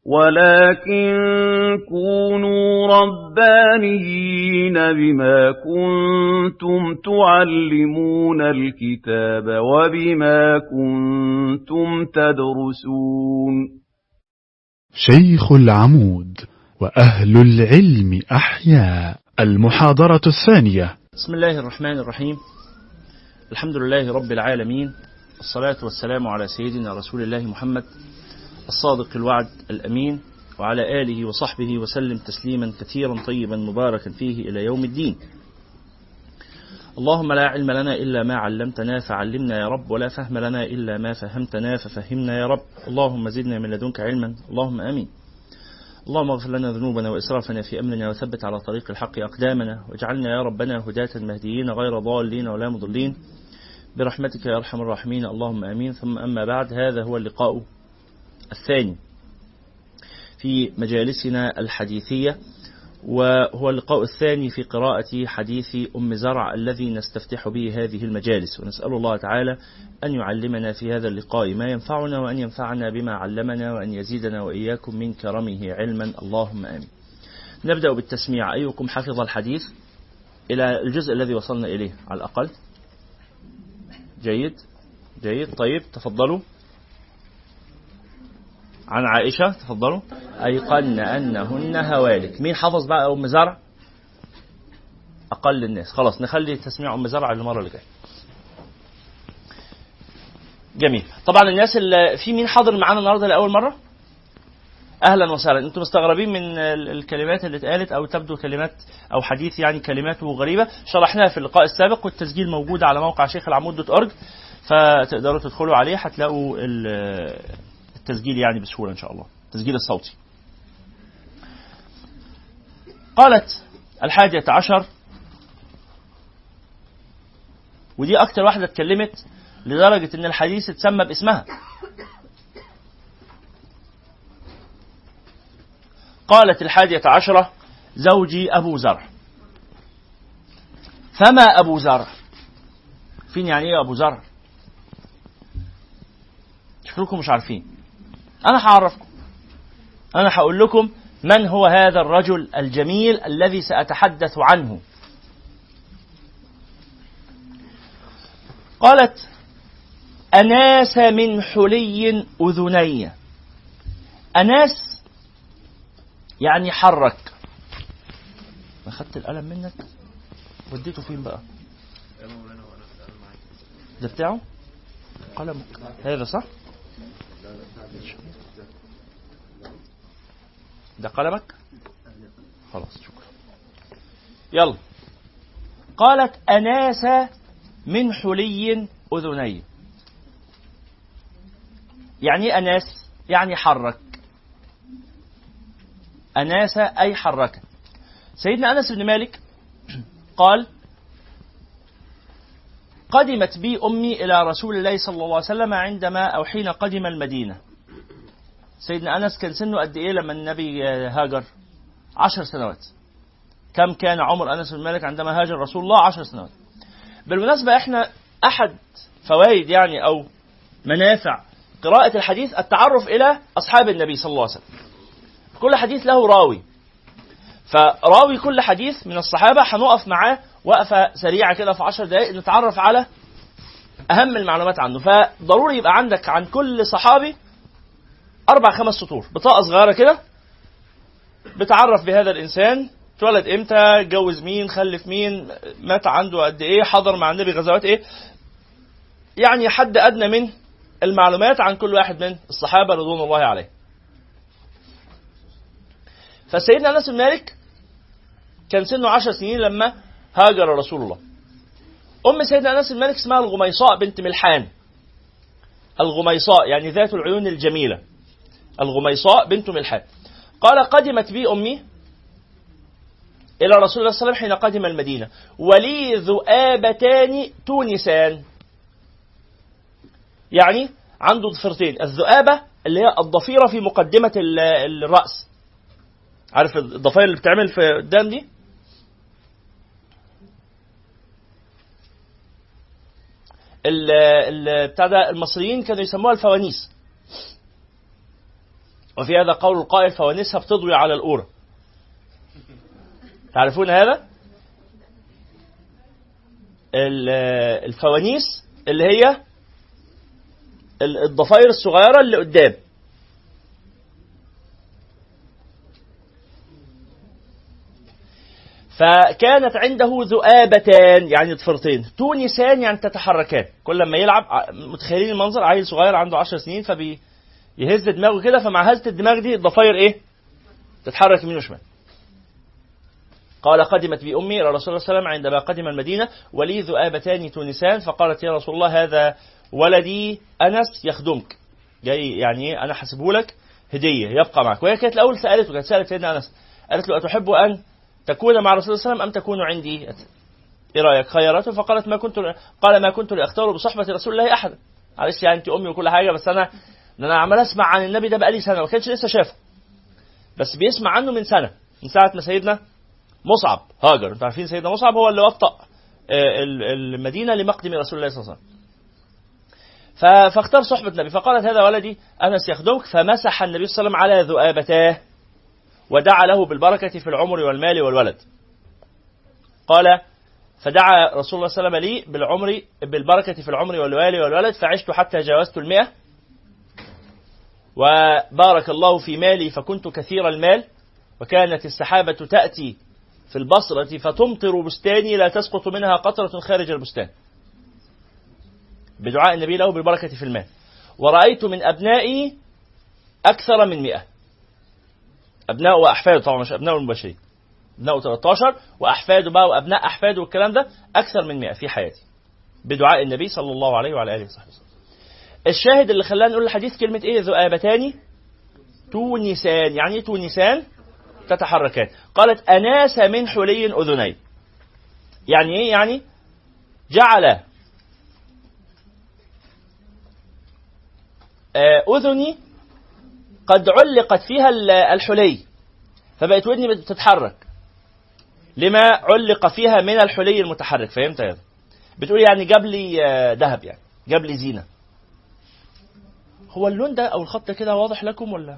ولكن كونوا ربانيين بما كنتم تعلمون الكتاب وبما كنتم تدرسون شيخ العمود وأهل العلم أحياء المحاضرة الثانية بسم الله الرحمن الرحيم الحمد لله رب العالمين الصلاة والسلام على سيدنا رسول الله محمد الصادق الوعد الأمين وعلى آله وصحبه وسلم تسليما كثيرا طيبا مباركا فيه إلى يوم الدين اللهم لا علم لنا إلا ما علمتنا فعلمنا يا رب ولا فهم لنا إلا ما فهمتنا ففهمنا يا رب اللهم زدنا من لدنك علما اللهم آمين اللهم اغفر لنا ذنوبنا وإسرافنا في أمرنا وثبت على طريق الحق أقدامنا واجعلنا يا ربنا هداة مهديين غير ضالين ولا مضلين برحمتك يا أرحم الراحمين اللهم آمين ثم أما بعد هذا هو اللقاء الثاني في مجالسنا الحديثية وهو اللقاء الثاني في قراءة حديث أم زرع الذي نستفتح به هذه المجالس ونسأل الله تعالى أن يعلمنا في هذا اللقاء ما ينفعنا وأن ينفعنا بما علمنا وأن يزيدنا وإياكم من كرمه علما اللهم آمين نبدأ بالتسميع أيكم حفظ الحديث إلى الجزء الذي وصلنا إليه على الأقل جيد جيد طيب تفضلوا عن عائشة تفضلوا أيقن أنهن هوالك مين حفظ بقى أم زرع أقل الناس خلاص نخلي تسميع أم زرع المرة اللي جاية جميل طبعا الناس اللي في مين حاضر معانا النهارده لأول مرة اهلا وسهلا انتم مستغربين من الكلمات اللي اتقالت او تبدو كلمات او حديث يعني كلماته غريبه شرحناها في اللقاء السابق والتسجيل موجود على موقع شيخ العمود دوت اورج فتقدروا تدخلوا عليه هتلاقوا التسجيل يعني بسهوله ان شاء الله التسجيل الصوتي قالت الحادية عشر ودي أكتر واحدة اتكلمت لدرجة إن الحديث اتسمى باسمها قالت الحادية عشرة زوجي أبو زرع فما أبو زرع فين يعني إيه أبو زرع شكلكم مش عارفين أنا هعرفكم أنا هقول لكم من هو هذا الرجل الجميل الذي سأتحدث عنه قالت أناس من حلي أذني أناس يعني حرك أخدت القلم منك وديته فين بقى ده بتاعه قلمك هذا صح ده قلمك خلاص شكرا يلا قالت أناس من حلي أذني يعني أناس يعني حرك أناس أي حرك سيدنا أنس بن مالك قال قدمت بي أمي إلى رسول الله صلى الله عليه وسلم عندما أو حين قدم المدينة سيدنا أنس كان سنه قد إيه لما النبي هاجر عشر سنوات كم كان عمر أنس بن مالك عندما هاجر رسول الله عشر سنوات بالمناسبة إحنا أحد فوائد يعني أو منافع قراءة الحديث التعرف إلى أصحاب النبي صلى الله عليه وسلم كل حديث له راوي فراوي كل حديث من الصحابة هنقف معاه وقفة سريعة كده في عشر دقائق نتعرف على أهم المعلومات عنه فضروري يبقى عندك عن كل صحابي أربع خمس سطور بطاقة صغيرة كده بتعرف بهذا الإنسان اتولد امتى اتجوز مين خلف مين مات عنده قد ايه حضر مع النبي غزوات ايه يعني حد ادنى من المعلومات عن كل واحد من الصحابه رضوان الله عليه فسيدنا انس بن مالك كان سنه عشر سنين لما هاجر رسول الله ام سيدنا انس بن مالك اسمها الغميصاء بنت ملحان الغميصاء يعني ذات العيون الجميله الغميصاء بنت ملحان قال قدمت بي امي إلى رسول الله صلى الله عليه وسلم حين قدم المدينة ولي ذؤابتان تونسان يعني عنده ضفيرتين الذؤابة اللي هي الضفيرة في مقدمة الرأس عارف الضفاير اللي بتعمل في قدام دي ال ال بتاع ده المصريين كانوا يسموها الفوانيس وفي هذا قول القائل فوانيسها بتضوي على الأورة تعرفون هذا الفوانيس اللي هي الضفاير الصغيرة اللي قدام فكانت عنده ذؤابتان يعني ضفرتين تونسان يعني تتحركان كل ما يلعب متخيلين المنظر عيل صغير عنده 10 سنين فبيهز دماغه كده فمع هزة الدماغ دي الضفاير ايه تتحرك يمين وشمال قال قدمت بي أمي إلى رسول الله صلى الله عليه وسلم عندما قدم المدينة ولي ذؤابتان تونسان فقالت يا رسول الله هذا ولدي أنس يخدمك جاي يعني إيه أنا حسبه لك هدية يبقى معك وهي كانت الأول سألته كانت سألت سيدنا أنس قالت له أتحب أن تكون مع رسول الله صلى الله عليه وسلم أم تكون عندي إيه رأيك خيرته فقالت ما كنت قال ما كنت لأختار بصحبة رسول الله أحدا معلش يعني أنت أمي وكل حاجة بس أنا أنا عمال أسمع عن النبي ده بقالي سنة ما كانش لسه شافه بس بيسمع عنه من سنة من ساعة ما سيدنا مصعب هاجر انتوا عارفين سيدنا مصعب هو اللي وطأ آه، المدينة لمقدم رسول الله صلى الله عليه وسلم فاختار صحبة النبي فقالت هذا ولدي أنس يخدمك فمسح النبي صلى الله عليه وسلم على ذؤابتاه ودعا له بالبركة في العمر والمال والولد قال فدعا رسول الله صلى الله عليه وسلم لي بالعمر بالبركة في العمر والمال والولد فعشت حتى جاوزت المئة وبارك الله في مالي فكنت كثير المال وكانت السحابة تأتي في البصرة فتمطر بستاني لا تسقط منها قطرة خارج البستان بدعاء النبي له بالبركة في المال ورأيت من أبنائي أكثر من مئة أبناء وأحفاده طبعا مش أبناء المباشرين أبناء 13 وأحفاده بقى وأبناء أحفاده والكلام ده أكثر من 100 في حياتي بدعاء النبي صلى الله عليه وعلى آله وصحبه وسلم الشاهد اللي خلانا نقول الحديث كلمة إيه ذؤابتان تونسان يعني تونسان تتحركان قالت أناس من حلي أذني يعني إيه يعني جعل آه، أذني قد علقت فيها الحلي فبقت ودني بتتحرك لما علق فيها من الحلي المتحرك فهمت يا بتقول يعني جاب لي آه، ذهب يعني جاب لي زينه هو اللون ده او الخط كده واضح لكم ولا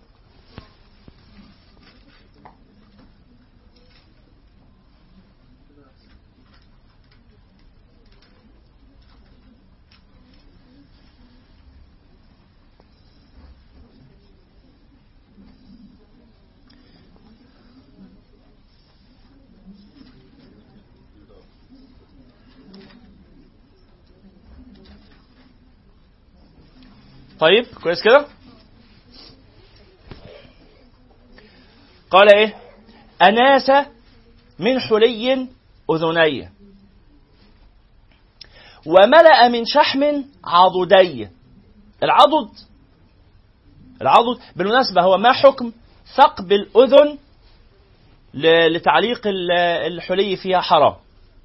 طيب كويس كده قال ايه اناس من حلي اذني وملأ من شحم عضدي العضد العضد بالمناسبة هو ما حكم ثقب الأذن لتعليق الحلي فيها حرام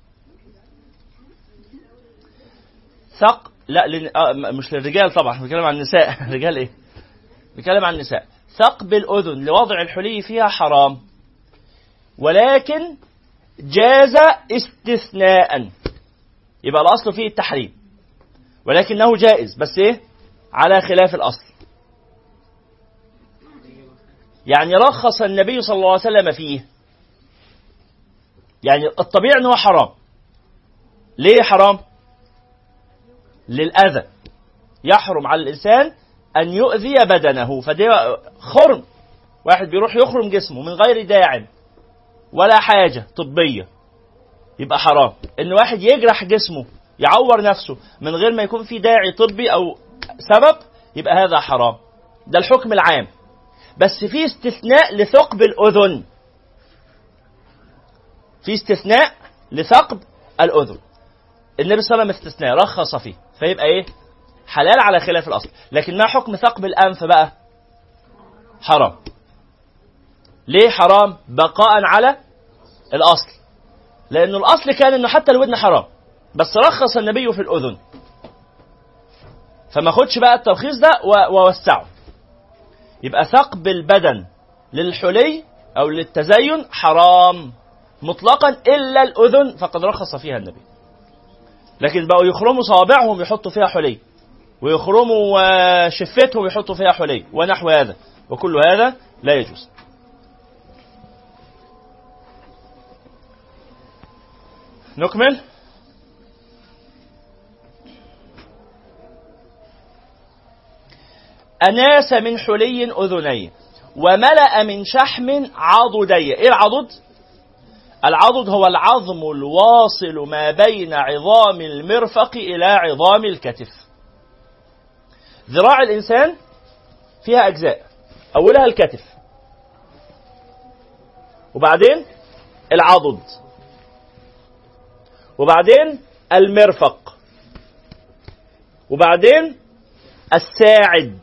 ثق لا لن... آه مش للرجال طبعا بنتكلم عن النساء رجال ايه بنتكلم عن النساء ثقب الاذن لوضع الحلي فيها حرام ولكن جاز استثناء يبقى الاصل فيه التحريم ولكنه جائز بس ايه على خلاف الاصل يعني رخص النبي صلى الله عليه وسلم فيه يعني الطبيعي انه حرام ليه حرام للأذى يحرم على الإنسان أن يؤذي بدنه فده خرم واحد بيروح يخرم جسمه من غير داع ولا حاجة طبية يبقى حرام إن واحد يجرح جسمه يعور نفسه من غير ما يكون في داعي طبي أو سبب يبقى هذا حرام ده الحكم العام بس في استثناء لثقب الأذن في استثناء لثقب الأذن النبي صلى الله عليه وسلم استثناء رخص فيه فيبقى ايه حلال على خلاف الاصل لكن ما حكم ثقب الانف بقى حرام ليه حرام بقاء على الاصل لانه الاصل كان انه حتى الودن حرام بس رخص النبي في الاذن فما خدش بقى الترخيص ده ووسعه يبقى ثقب البدن للحلي او للتزين حرام مطلقا الا الاذن فقد رخص فيها النبي لكن بقوا يخرموا صوابعهم يحطوا فيها حلي ويخرموا آه، شفتهم يحطوا فيها حلي ونحو هذا وكل هذا لا يجوز نكمل أناس من حلي أذني وملأ من شحم عضدي إيه العضد؟ العضد هو العظم الواصل ما بين عظام المرفق إلى عظام الكتف ذراع الإنسان فيها أجزاء أولها الكتف وبعدين العضد وبعدين المرفق وبعدين الساعد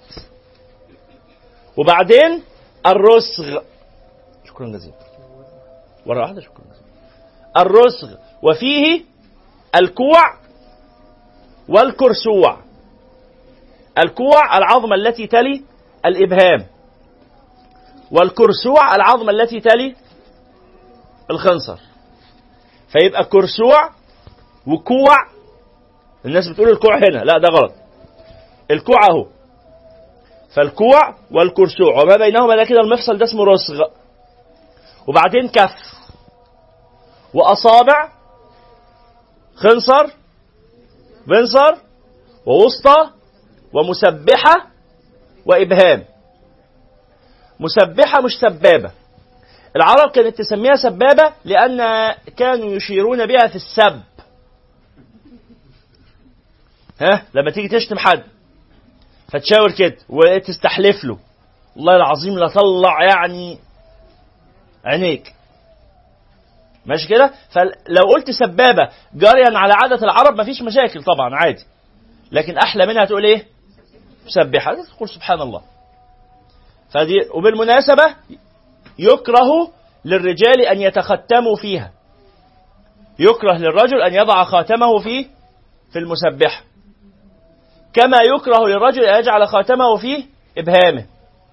وبعدين الرسغ شكرا جزيلا مرة واحدة شكرا جزيلا الرسغ وفيه الكوع والكرسوع الكوع العظمة التي تلي الإبهام والكرسوع العظمة التي تلي الخنصر فيبقى كرسوع وكوع الناس بتقول الكوع هنا لا ده غلط الكوع اهو فالكوع والكرسوع وما بينهما ده كده المفصل ده اسمه رسغ وبعدين كف واصابع خنصر بنصر ووسطى ومسبحه وابهام مسبحه مش سبابه العرب كانت تسميها سبابه لان كانوا يشيرون بها في السب ها لما تيجي تشتم حد فتشاور كده وتستحلف له والله العظيم لا طلع يعني عينيك ماشي كده فلو قلت سبابه جاريا على عاده العرب مفيش مشاكل طبعا عادي لكن احلى منها تقول ايه مسبحه تقول سبحان الله فدي وبالمناسبه يكره للرجال ان يتختموا فيها يكره للرجل ان يضع خاتمه في في المسبحه كما يكره للرجل ان يجعل خاتمه في ابهامه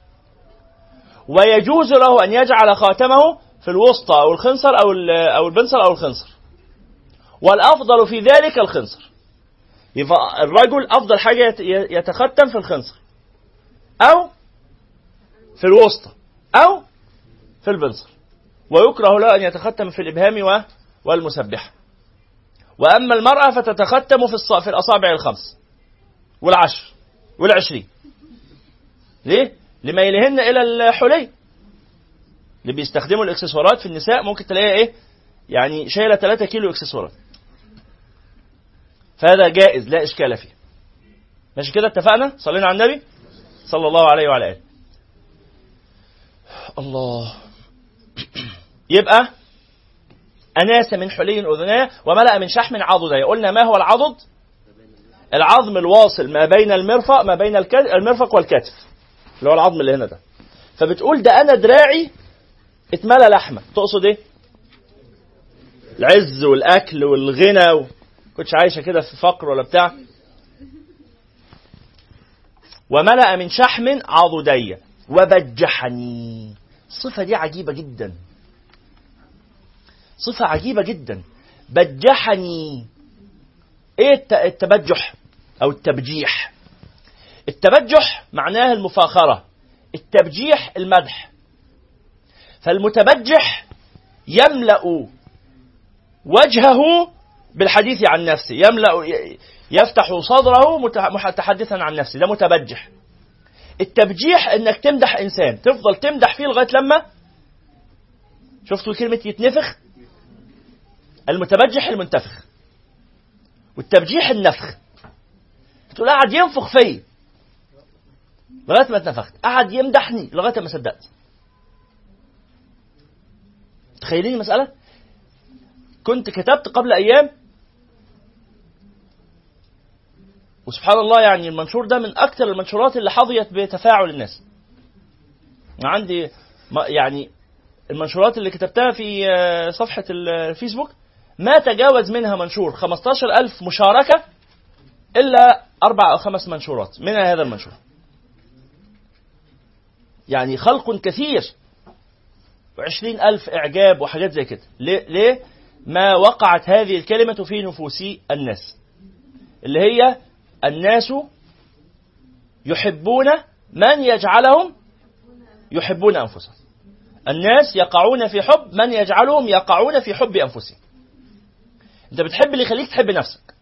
ويجوز له ان يجعل خاتمه في الوسطى او الخنصر او او البنصر او الخنصر والافضل في ذلك الخنصر يبقى الرجل افضل حاجه يتختم في الخنصر او في الوسطى او في البنصر ويكره له ان يتختم في الابهام والمسبحه واما المراه فتتختم في في الاصابع الخمس والعشر والعشرين ليه؟ لميلهن الى الحلي اللي بيستخدموا الاكسسوارات في النساء ممكن تلاقيها ايه؟ يعني شايله 3 كيلو اكسسوارات. فهذا جائز لا اشكال فيه. ماشي كده اتفقنا؟ صلينا على النبي صلى الله عليه وعلى اله. الله يبقى أناس من حلي أذناه وملأ من شحم عضدي قلنا ما هو العضد العظم الواصل ما بين المرفق ما بين المرفق والكتف اللي هو العظم اللي هنا ده فبتقول ده أنا دراعي اتملى لحمة تقصد ايه العز والأكل والغنى و... كنتش عايشة كده في فقر ولا بتاع وملأ من شحم عضدي وبجحني الصفة دي عجيبة جدا صفة عجيبة جدا بجحني ايه التبجح او التبجيح التبجح معناه المفاخرة التبجيح المدح فالمتبجح يملأ وجهه بالحديث عن نفسه يملأ يفتح صدره متحدثا عن نفسه ده متبجح التبجيح انك تمدح انسان تفضل تمدح فيه لغايه لما شفتوا كلمه يتنفخ المتبجح المنتفخ والتبجيح النفخ تقول قعد ينفخ فيا لغايه ما اتنفخت قعد يمدحني لغايه ما صدقت تخيلين المساله كنت كتبت قبل ايام وسبحان الله يعني المنشور ده من اكثر المنشورات اللي حظيت بتفاعل الناس عندي يعني المنشورات اللي كتبتها في صفحة الفيسبوك ما تجاوز منها منشور 15 ألف مشاركة إلا أربع أو خمس منشورات من هذا المنشور يعني خلق كثير وعشرين ألف إعجاب وحاجات زي كده ليه؟ ليه؟ ما وقعت هذه الكلمة في نفوس الناس اللي هي الناس يحبون من يجعلهم يحبون أنفسهم الناس يقعون في حب من يجعلهم يقعون في حب أنفسهم أنت بتحب اللي يخليك تحب نفسك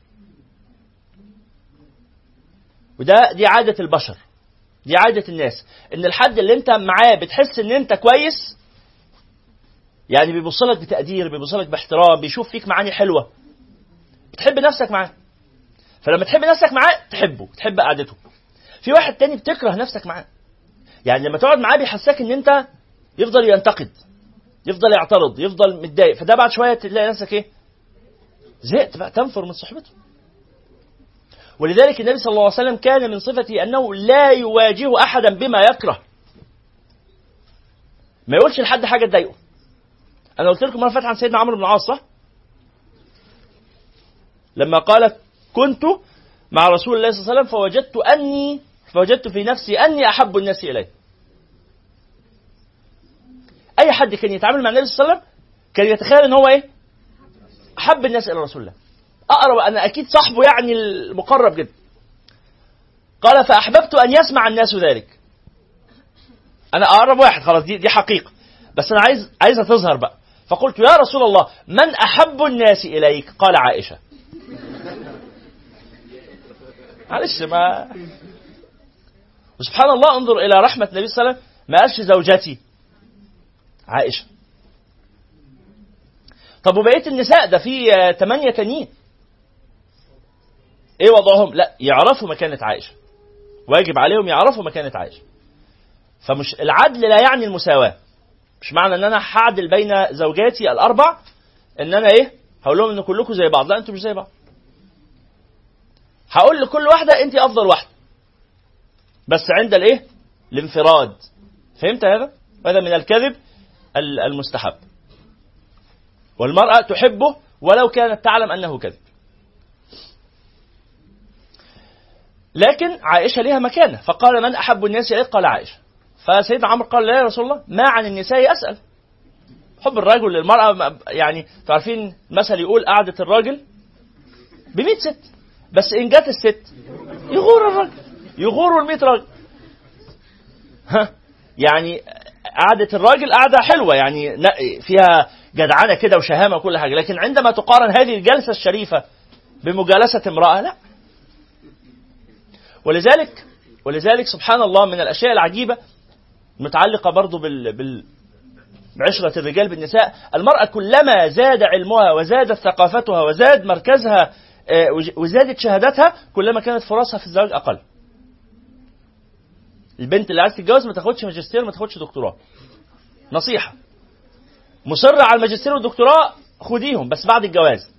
وده دي عادة البشر دي عادة الناس ان الحد اللي انت معاه بتحس ان انت كويس يعني بيبص لك بتقدير بيبص لك باحترام بيشوف فيك معاني حلوة بتحب نفسك معاه فلما تحب نفسك معاه تحبه تحب قعدته في واحد تاني بتكره نفسك معاه يعني لما تقعد معاه بيحسسك ان انت يفضل ينتقد يفضل يعترض يفضل متضايق فده بعد شويه تلاقي نفسك ايه زهقت بقى تنفر من صحبته ولذلك النبي صلى الله عليه وسلم كان من صفته انه لا يواجه احدا بما يكره ما يقولش لحد حاجه تضايقه انا قلت لكم مره فاتت عن سيدنا عمرو بن العاص صح لما قال كنت مع رسول الله صلى الله عليه وسلم فوجدت اني فوجدت في نفسي اني احب الناس الي اي حد كان يتعامل مع النبي صلى الله عليه وسلم كان يتخيل ان هو ايه احب الناس الى رسول الله اقرب انا اكيد صاحبه يعني المقرب جدا قال فاحببت ان يسمع الناس ذلك انا اقرب واحد خلاص دي دي حقيقه بس انا عايز عايزها تظهر بقى فقلت يا رسول الله من احب الناس اليك قال عائشه معلش ما وسبحان الله انظر الى رحمه النبي صلى الله عليه وسلم ما قالش زوجتي عائشه طب وبقيه النساء ده في ثمانيه تانيين ايه وضعهم لا يعرفوا مكانه عائشه واجب عليهم يعرفوا مكانه عائشه فمش العدل لا يعني المساواه مش معنى ان انا هعدل بين زوجاتي الاربع ان انا ايه هقول لهم ان كلكم زي بعض لا انتم مش زي بعض هقول لكل واحده انت افضل واحده بس عند الايه الانفراد فهمت هذا هذا من الكذب المستحب والمرأة تحبه ولو كانت تعلم أنه كذب لكن عائشة لها مكانة فقال من أحب الناس إليك قال عائشة فسيدنا عمرو قال لا يا رسول الله ما عن النساء أسأل حب الرجل للمرأة يعني تعرفين مثل يقول قعدة الراجل ب ست بس إن جت الست يغور الراجل يغور ال راجل ها يعني قعدة الراجل قعدة حلوة يعني فيها جدعنة كده وشهامة وكل حاجة لكن عندما تقارن هذه الجلسة الشريفة بمجالسة امرأة لا ولذلك ولذلك سبحان الله من الأشياء العجيبة متعلقة برضو بال, بال بعشرة الرجال بالنساء المرأة كلما زاد علمها وزادت ثقافتها وزاد مركزها وزادت شهادتها كلما كانت فرصها في الزواج أقل البنت اللي عايز تتجوز ما تاخدش ماجستير ما تاخدش دكتوراه نصيحة مصرة على الماجستير والدكتوراه خديهم بس بعد الجواز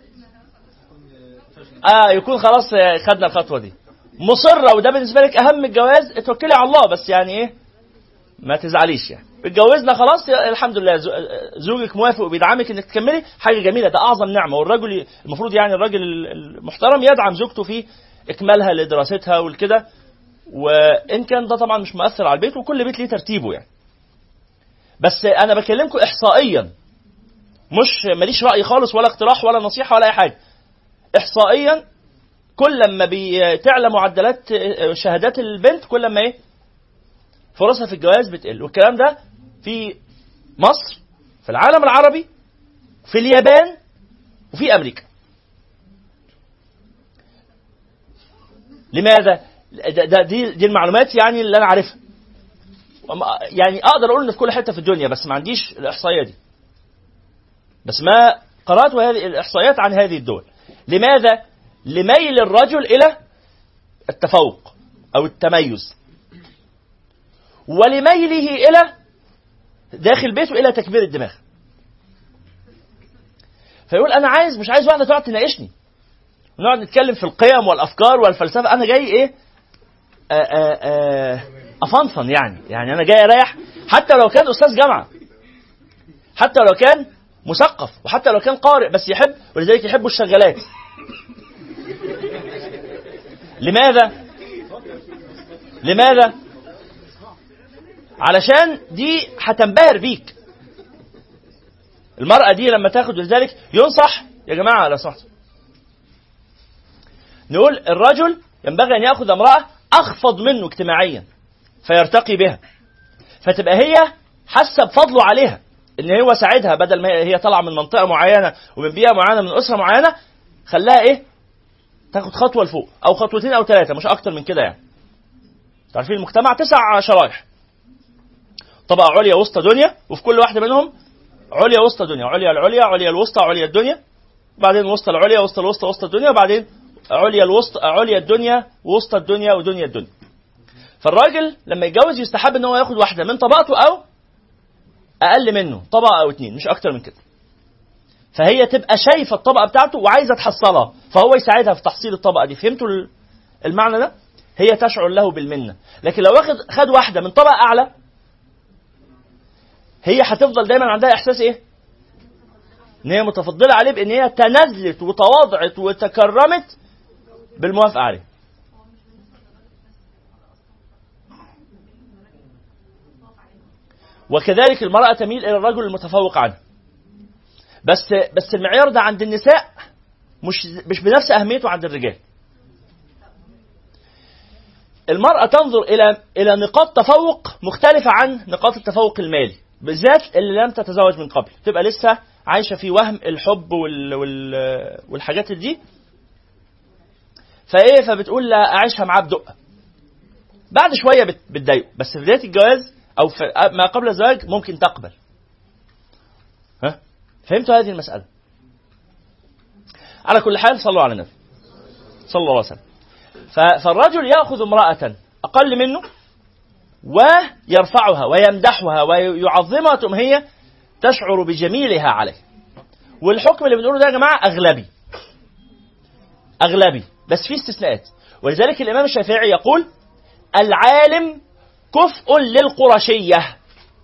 اه يكون خلاص خدنا الخطوة دي مصرة وده بالنسبة لك أهم من الجواز اتوكلي على الله بس يعني إيه ما تزعليش يعني اتجوزنا خلاص الحمد لله زوجك موافق وبيدعمك انك تكملي حاجه جميله ده اعظم نعمه والرجل المفروض يعني الراجل المحترم يدعم زوجته في اكمالها لدراستها والكده وان كان ده طبعا مش مؤثر على البيت وكل بيت ليه ترتيبه يعني بس انا بكلمكم احصائيا مش ماليش راي خالص ولا اقتراح ولا نصيحه ولا اي حاجه احصائيا كل ما بتعلى معدلات شهادات البنت كل ما ايه فرصها في الجواز بتقل والكلام ده في مصر في العالم العربي في اليابان وفي امريكا لماذا ده, ده دي, دي المعلومات يعني اللي انا عارفها يعني اقدر اقول ان في كل حته في الدنيا بس ما عنديش الاحصائيه دي بس ما قرات هذه الاحصائيات عن هذه الدول لماذا لميل الرجل الى التفوق او التميز ولميله الى داخل بيته الى تكبير الدماغ فيقول انا عايز مش عايز واحده تقعد تناقشني نقعد نتكلم في القيم والافكار والفلسفه انا جاي ايه آآ آآ افنفن يعني يعني انا جاي اريح حتى لو كان استاذ جامعه حتى لو كان مثقف وحتى لو كان قارئ بس يحب ولذلك يحبوا الشغالات لماذا لماذا علشان دي هتنبهر بيك المرأة دي لما تاخد لذلك ينصح يا جماعة لو سمحتوا نقول الرجل ينبغي أن يأخذ امرأة أخفض منه اجتماعيا فيرتقي بها فتبقى هي حاسه بفضله عليها ان هو ساعدها بدل ما هي طالعه من منطقه معينه ومن بيئه معينه من اسره معينه خلاها ايه تاخد خطوه لفوق او خطوتين او ثلاثه مش اكتر من كده يعني عارفين المجتمع تسع شرايح طبقه عليا وسطى دنيا وفي كل واحده منهم عليا وسطى دنيا عليا العليا عليا الوسطى عليا الدنيا بعدين وسطى العليا وسطى الوسطى وسطى الدنيا وبعدين عليا الوسطى عليا الدنيا وسطى الدنيا ودنيا الدنيا فالراجل لما يتجوز يستحب ان هو ياخد واحده من طبقته او اقل منه طبقه او اتنين مش اكتر من كده فهي تبقى شايفه الطبقه بتاعته وعايزه تحصلها فهو يساعدها في تحصيل الطبقه دي فهمتوا المعنى ده هي تشعر له بالمنه لكن لو واخد خد واحده من طبقه اعلى هي هتفضل دايما عندها احساس ايه ان هي متفضله عليه بان هي تنازلت وتواضعت وتكرمت بالموافقه عليه وكذلك المرأة تميل إلى الرجل المتفوق عنها بس بس المعيار ده عند النساء مش مش بنفس أهميته عند الرجال المرأة تنظر إلى إلى نقاط تفوق مختلفة عن نقاط التفوق المالي بالذات اللي لم تتزوج من قبل تبقى لسه عايشة في وهم الحب وال وال والحاجات دي فايه فبتقول لا اعيشها معاه بدقه بعد شويه بتضايقه بس في بدايه الجواز او في ما قبل الزواج ممكن تقبل ها فهمتوا هذه المساله على كل حال صلوا على النبي صلى الله عليه وسلم فالرجل ياخذ امراه اقل منه ويرفعها ويمدحها ويعظمها ثم هي تشعر بجميلها عليه والحكم اللي بنقوله ده يا جماعه اغلبي اغلبي بس في استثناءات ولذلك الامام الشافعي يقول العالم كفء للقرشيه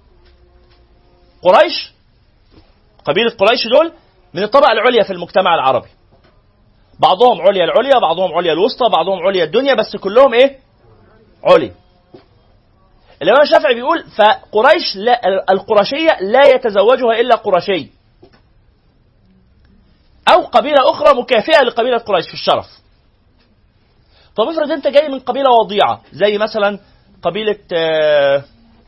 قريش قبيله قريش دول من الطبقه العليا في المجتمع العربي بعضهم عليا العليا بعضهم عليا الوسطى بعضهم عليا الدنيا بس كلهم ايه عليا الامام الشافعي بيقول فقريش لا القرشيه لا يتزوجها الا قرشي او قبيله اخرى مكافئه لقبيله قريش في الشرف طب افرض انت جاي من قبيله وضيعه زي مثلا قبيله آه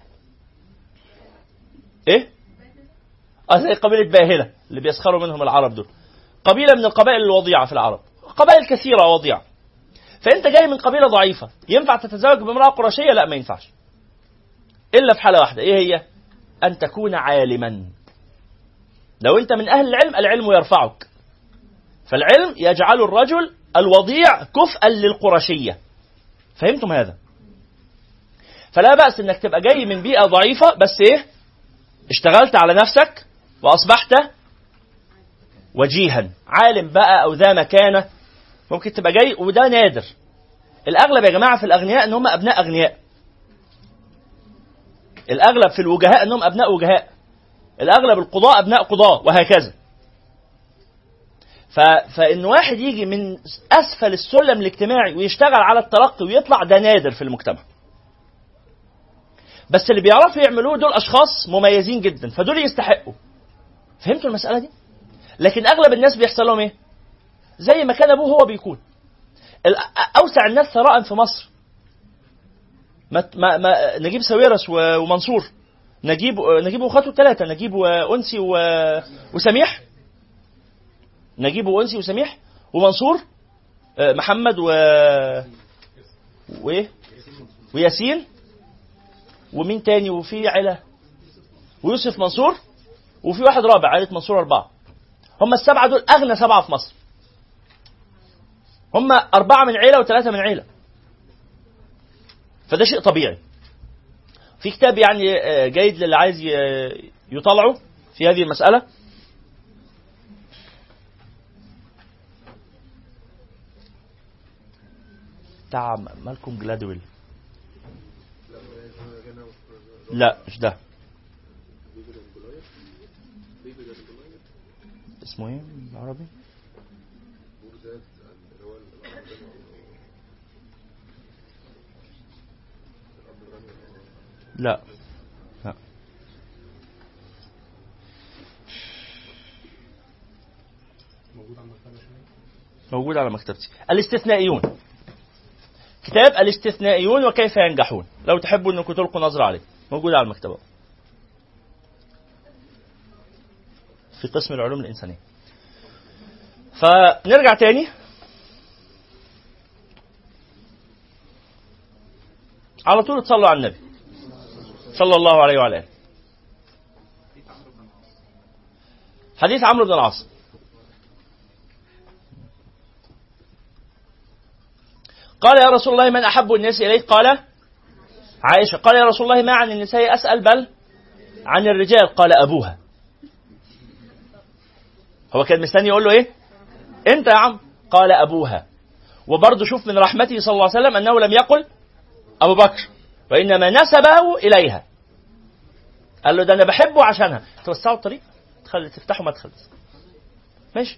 ايه اه زي قبيله باهله اللي بيسخروا منهم العرب دول قبيله من القبائل الوضيعه في العرب قبائل كثيره وضيعه فانت جاي من قبيله ضعيفه ينفع تتزوج بامراه قرشيه لا ما ينفعش الا في حاله واحده ايه هي ان تكون عالما لو انت من اهل العلم العلم يرفعك فالعلم يجعل الرجل الوضيع كفءا للقرشيه فهمتم هذا فلا باس انك تبقى جاي من بيئه ضعيفه بس ايه اشتغلت على نفسك واصبحت وجيها عالم بقى او ذا مكانه ممكن تبقى جاي وده نادر الاغلب يا جماعه في الاغنياء ان هم ابناء اغنياء الاغلب في الوجهاء انهم ابناء وجهاء الاغلب القضاء ابناء قضاة وهكذا ف... فان واحد يجي من اسفل السلم الاجتماعي ويشتغل على الترقي ويطلع ده نادر في المجتمع بس اللي بيعرفوا يعملوه دول اشخاص مميزين جدا فدول يستحقوا فهمتوا المساله دي لكن اغلب الناس بيحصل لهم ايه زي ما كان ابوه هو بيكون اوسع الناس ثراء في مصر ما ما ما نجيب ساويرس ومنصور نجيب نجيب واخواته الثلاثه نجيب وانسي و... وسميح نجيب وانسي وسميح ومنصور محمد و وايه وياسين ومين تاني وفي عيلة ويوسف منصور وفي واحد رابع عائلة منصور أربعة هم السبعة دول أغنى سبعة في مصر هم أربعة من عيلة وثلاثة من عيلة فده شيء طبيعي في كتاب يعني جيد للي عايز يطلعه في هذه المسألة بتاع مالكوم جلادويل لا مش ده اسمه ايه بالعربي لا لا موجود على مكتبتي الاستثنائيون كتاب الاستثنائيون وكيف ينجحون لو تحبوا انكم تلقوا نظره عليه موجودة على المكتبة في قسم العلوم الإنسانية فنرجع تاني على طول تصلوا على النبي صلى الله عليه وعلى آله حديث عمرو بن العاص قال يا رسول الله من أحب الناس إليك قال عائشة قال يا رسول الله ما عن النساء أسأل بل عن الرجال قال أبوها هو كان مستني يقول له إيه أنت يا عم قال أبوها وبرضه شوف من رحمته صلى الله عليه وسلم أنه لم يقل أبو بكر وإنما نسبه إليها قال له ده أنا بحبه عشانها توسعوا الطريق تخلي تفتحوا مدخل ماشي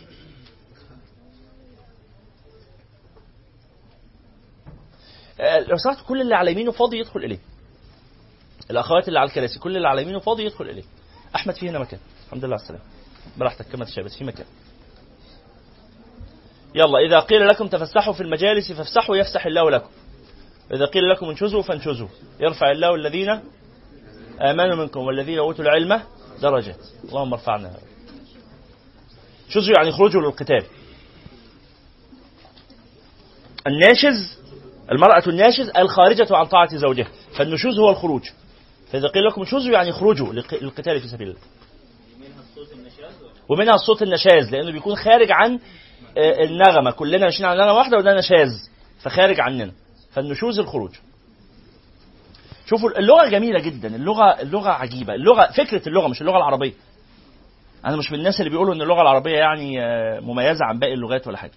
آه، لو سمحت كل اللي على يمينه فاضي يدخل اليه الاخوات اللي على الكراسي كل اللي على يمينه فاضي يدخل اليه احمد في هنا مكان الحمد لله على السلامه براحتك كما تشاء بس في مكان يلا اذا قيل لكم تفسحوا في المجالس فافسحوا يفسح الله لكم اذا قيل لكم انشزوا فانشزوا يرفع الله الذين امنوا منكم والذين اوتوا العلم درجات اللهم ارفعنا شزوا يعني خرجوا للقتال الناشز المرأة الناشز الخارجة عن طاعة زوجها فالنشوز هو الخروج فإذا قيل لكم انشزوا يعني اخرجوا للقتال في سبيل الله ومنها الصوت النشاز لأنه بيكون خارج عن آه، النغمة كلنا ماشيين على نغمة واحدة وده نشاز فخارج عننا فالنشوز الخروج شوفوا اللغة جميلة جدا اللغة اللغة عجيبة اللغة فكرة اللغة مش اللغة العربية أنا مش من الناس اللي بيقولوا إن اللغة العربية يعني آه، مميزة عن باقي اللغات ولا حاجة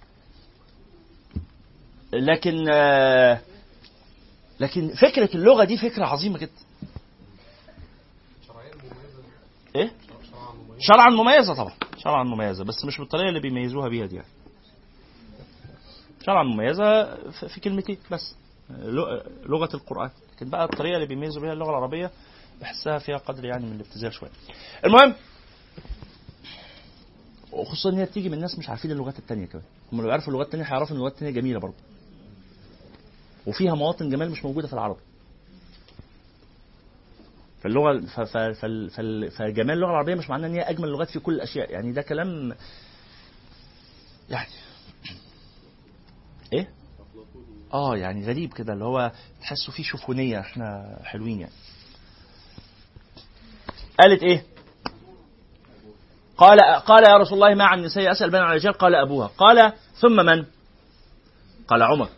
لكن آه، لكن فكرة اللغة دي فكرة عظيمة جدا ايه شرعا مميزة طبعا شرعا مميزة بس مش بالطريقة اللي بيميزوها بيها دي يعني شرعا مميزة في كلمتين بس لغة القرآن لكن بقى الطريقة اللي بيميزوا بيها اللغة العربية بحسها فيها قدر يعني من الابتذال شوية المهم وخصوصا ان هي بتيجي من ناس مش عارفين اللغات التانية كمان هم لو يعرفوا اللغات التانية هيعرفوا ان اللغات التانية جميلة برضه وفيها مواطن جمال مش موجودة في العربي فاللغة فجمال اللغة العربية مش معناه ان هي اجمل اللغات في كل الاشياء يعني ده كلام يعني ايه اه يعني غريب كده اللي هو تحسه فيه شوفونيه احنا حلوين يعني قالت ايه قال قال يا رسول الله ما عن النساء اسال بين الرجال قال ابوها قال ثم من قال عمر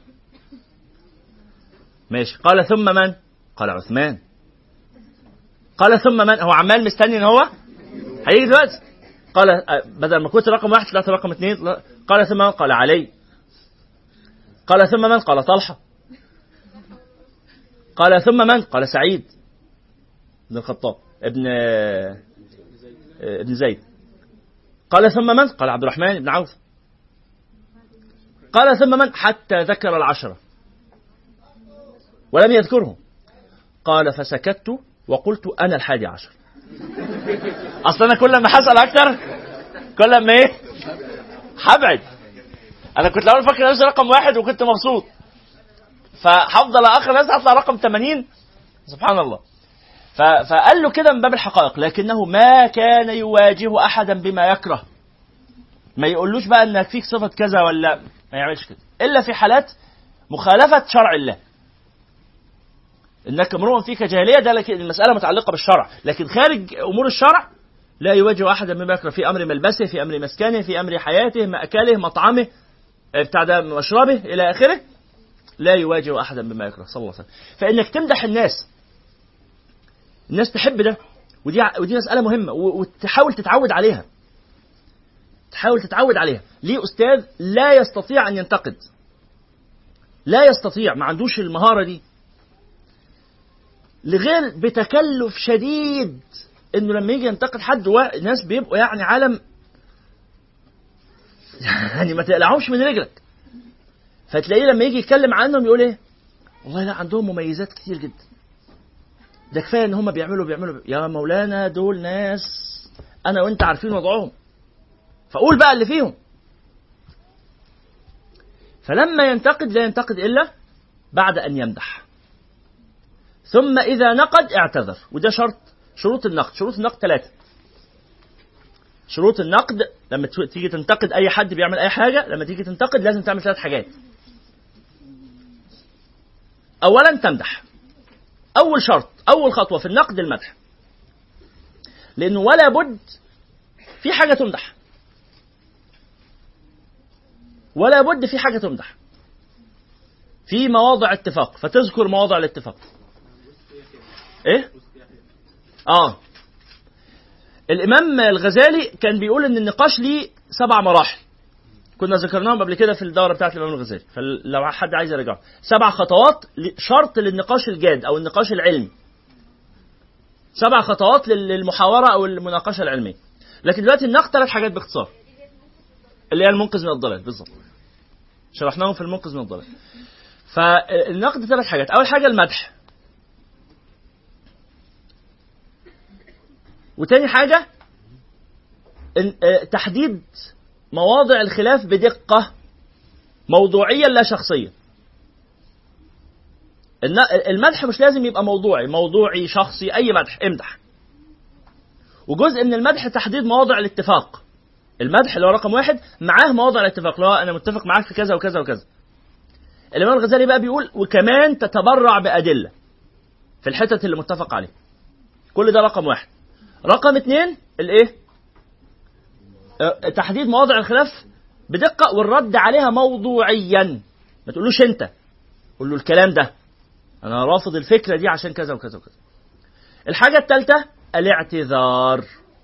ماشي قال ثم من قال عثمان قال ثم من هو عمال مستني ان هو هيجي دلوقتي قال بدل ما كنت رقم واحد طلعت رقم اثنين قال ثم من قال علي قال ثم من قال طلحة قال ثم من قال سعيد بن الخطاب ابن ابن زيد قال ثم من قال عبد الرحمن بن عوف قال ثم من حتى ذكر العشرة ولم يذكرهم قال فسكت وقلت أنا الحادي عشر أصلا أنا كل ما حسأل أكثر كل ما إيه هبعد انا كنت الاول فاكر نفسي رقم واحد وكنت مبسوط فهفضل اخر ناس هطلع رقم 80 سبحان الله فقال له كده من باب الحقائق لكنه ما كان يواجه احدا بما يكره ما يقولوش بقى انك فيك صفه كذا ولا ما يعملش كده الا في حالات مخالفه شرع الله انك امرؤ فيك جاهليه ده لكن المساله متعلقه بالشرع لكن خارج امور الشرع لا يواجه احدا بما يكره في امر ملبسه في امر مسكنه في امر حياته ماكله مطعمه بتاع ده مشربه الى اخره لا يواجه احدا بما يكره صلى الله عليه وسلم فانك تمدح الناس الناس تحب ده ودي ودي مساله مهمه وتحاول تتعود عليها تحاول تتعود عليها ليه استاذ لا يستطيع ان ينتقد لا يستطيع ما عندوش المهاره دي لغير بتكلف شديد انه لما يجي ينتقد حد ناس بيبقوا يعني عالم يعني ما تقلعهمش من رجلك فتلاقيه لما يجي يتكلم عنهم يقول ايه والله لا عندهم مميزات كتير جدا ده كفايه ان هم بيعملوا بيعملوا يا مولانا دول ناس انا وانت عارفين وضعهم فقول بقى اللي فيهم فلما ينتقد لا ينتقد الا بعد ان يمدح ثم إذا نقد اعتذر وده شرط شروط النقد شروط النقد ثلاثة شروط النقد لما تيجي تنتقد أي حد بيعمل أي حاجة لما تيجي تنتقد لازم تعمل ثلاث حاجات أولا تمدح أول شرط أول خطوة في النقد المدح لأنه ولا بد في حاجة تمدح ولا بد في حاجة تمدح في مواضع اتفاق فتذكر مواضع الاتفاق ايه اه الامام الغزالي كان بيقول ان النقاش ليه سبع مراحل كنا ذكرناهم قبل كده في الدوره بتاعت الامام الغزالي فلو حد عايز يرجع سبع خطوات شرط للنقاش الجاد او النقاش العلمي سبع خطوات للمحاوره او المناقشه العلميه لكن دلوقتي النقد ثلاث حاجات باختصار اللي هي المنقذ من الضلال بالظبط شرحناهم في المنقذ من الضلال فالنقد ثلاث حاجات اول حاجه المدح وتاني حاجه تحديد مواضع الخلاف بدقه موضوعيا لا شخصيا المدح مش لازم يبقى موضوعي موضوعي شخصي اي مدح امدح وجزء من المدح تحديد مواضع الاتفاق المدح اللي هو رقم واحد معاه مواضع الاتفاق اللي هو انا متفق معاك في كذا وكذا وكذا الامام الغزالي بقى بيقول وكمان تتبرع بادله في الحتت اللي متفق عليها كل ده رقم واحد رقم اثنين الايه تحديد مواضع الخلاف بدقه والرد عليها موضوعيا ما تقولوش انت قول له الكلام ده انا رافض الفكره دي عشان كذا وكذا وكذا الحاجه الثالثه الاعتذار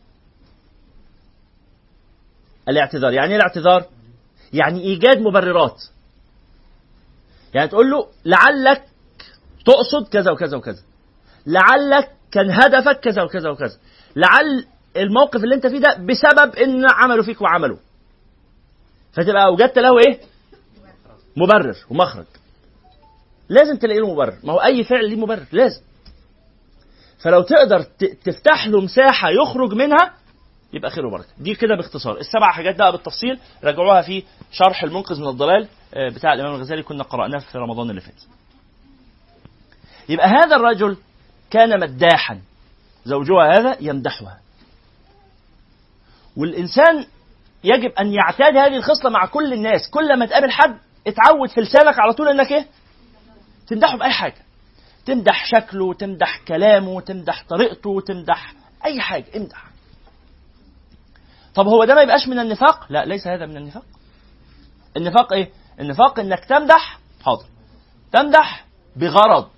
الاعتذار يعني ايه الاعتذار يعني ايجاد مبررات يعني تقول له لعلك تقصد كذا وكذا وكذا لعلك كان هدفك كذا وكذا وكذا لعل الموقف اللي انت فيه ده بسبب ان عملوا فيك وعملوا فتبقى اوجدت له ايه مبرر ومخرج لازم تلاقي له مبرر ما هو اي فعل ليه مبرر لازم فلو تقدر تفتح له مساحه يخرج منها يبقى خير وبركه دي كده باختصار السبع حاجات بقى بالتفصيل راجعوها في شرح المنقذ من الضلال بتاع الامام الغزالي كنا قراناه في رمضان اللي فات يبقى هذا الرجل كان مداحا زوجها هذا يمدحها والإنسان يجب أن يعتاد هذه الخصلة مع كل الناس كل ما تقابل حد اتعود في لسانك على طول انك ايه تمدحه بأي حاجة تمدح شكله تمدح كلامه تمدح طريقته تمدح أي حاجة امدح طب هو ده ما يبقاش من النفاق لا ليس هذا من النفاق النفاق ايه النفاق انك تمدح حاضر تمدح بغرض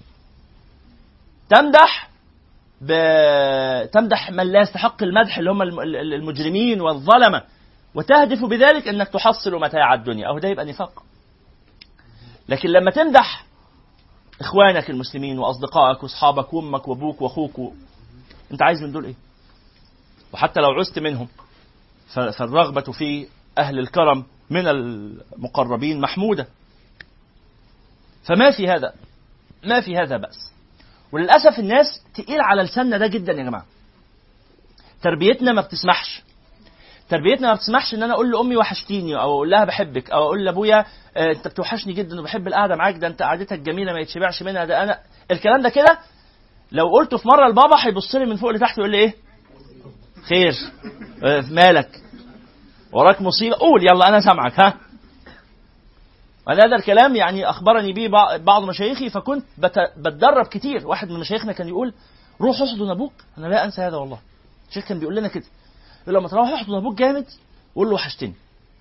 تمدح ب... تمدح من لا يستحق المدح اللي هم المجرمين والظلمه وتهدف بذلك انك تحصل متاع الدنيا او ده يبقى نفاق لكن لما تمدح اخوانك المسلمين واصدقائك واصحابك وامك وابوك واخوك و... انت عايز من دول ايه وحتى لو عزت منهم فالرغبه في اهل الكرم من المقربين محموده فما في هذا ما في هذا بأس وللأسف الناس تقيل على لساننا ده جدا يا جماعة تربيتنا ما بتسمحش تربيتنا ما بتسمحش ان انا اقول لامي وحشتيني او اقول لها بحبك او اقول لابويا آه انت بتوحشني جدا وبحب القعده معاك ده انت قعدتك جميله ما يتشبعش منها ده انا الكلام ده كده لو قلته في مره لبابا هيبص لي من فوق لتحت ويقول لي ايه خير آه مالك وراك مصيبه قول يلا انا سامعك ها هذا الكلام يعني اخبرني به بعض مشايخي فكنت بتدرب كتير واحد من مشايخنا كان يقول روح احضن ابوك انا لا انسى هذا والله الشيخ كان بيقول لنا كده يقول لما تروح احضن ابوك جامد وقول له وحشتني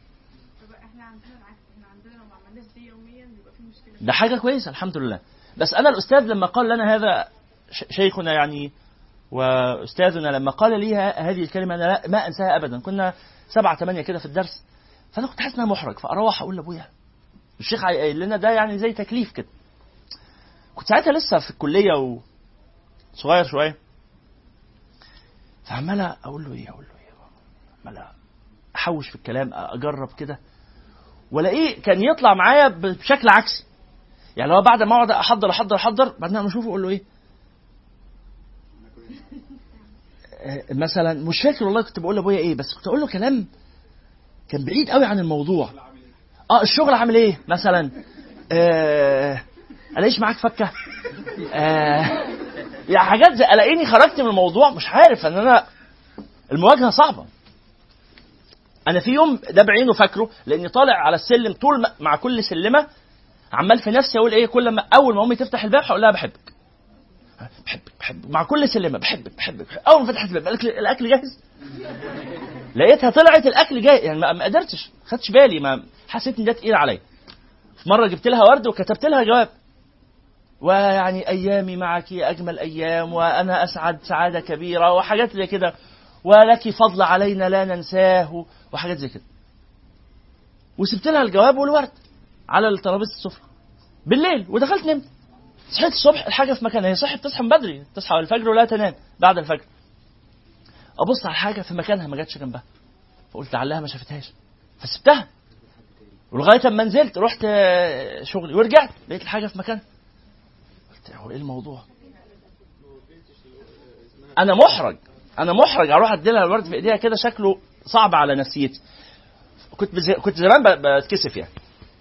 ده حاجه كويسه الحمد لله بس انا الاستاذ لما قال لنا هذا شيخنا يعني واستاذنا لما قال لي هذه الكلمه انا لا ما انساها ابدا كنا سبعة ثمانية كده في الدرس فانا كنت حاسس ان انا محرج فاروح اقول لابويا الشيخ قايل لنا ده يعني زي تكليف كده كنت ساعتها لسه في الكليه وصغير شويه فعمال اقول له ايه اقول له ايه عمال احوش في الكلام اجرب كده والاقيه كان يطلع معايا بشكل عكسي يعني لو بعد ما اقعد احضر احضر احضر بعدين اما اشوفه اقول له ايه مثلا مش فاكر والله كنت بقول لابويا ايه بس كنت اقول له كلام كان بعيد قوي عن الموضوع اه الشغل عامل ايه مثلا آه الاقيش معاك فكه آه يعني حاجات زي الاقيني خرجت من الموضوع مش عارف ان انا المواجهه صعبه انا في يوم ده بعينه فاكره لاني طالع على السلم طول ما مع كل سلمه عمال في نفسي اقول ايه كل ما اول ما امي تفتح الباب هقول لها بحبك بحبك بحبك مع كل سلمه بحبك بحبك, بحبك. اول ما فتحت الباب الاكل الاكل جاهز لقيتها طلعت الاكل جاي يعني ما قدرتش خدتش بالي ما حسيت ان ده تقيل عليا في مره جبت لها ورد وكتبت لها جواب ويعني ايامي معك اجمل ايام وانا اسعد سعاده كبيره وحاجات زي كده ولك فضل علينا لا ننساه وحاجات زي كده وسبت لها الجواب والورد على ترابيزه السفره بالليل ودخلت نمت صحيت الصبح الحاجه في مكانها هي صحت تصحى من بدري تصحى الفجر ولا تنام بعد الفجر ابص على الحاجه في مكانها ما جاتش جنبها فقلت لعلها ما شافتهاش فسبتها ولغايه اما نزلت رحت شغلي ورجعت لقيت الحاجه في مكانها قلت هو ايه الموضوع انا محرج انا محرج اروح ادي لها الورد في ايديها كده شكله صعب على نفسيتي كنت بزي... كنت زمان بتكسف يعني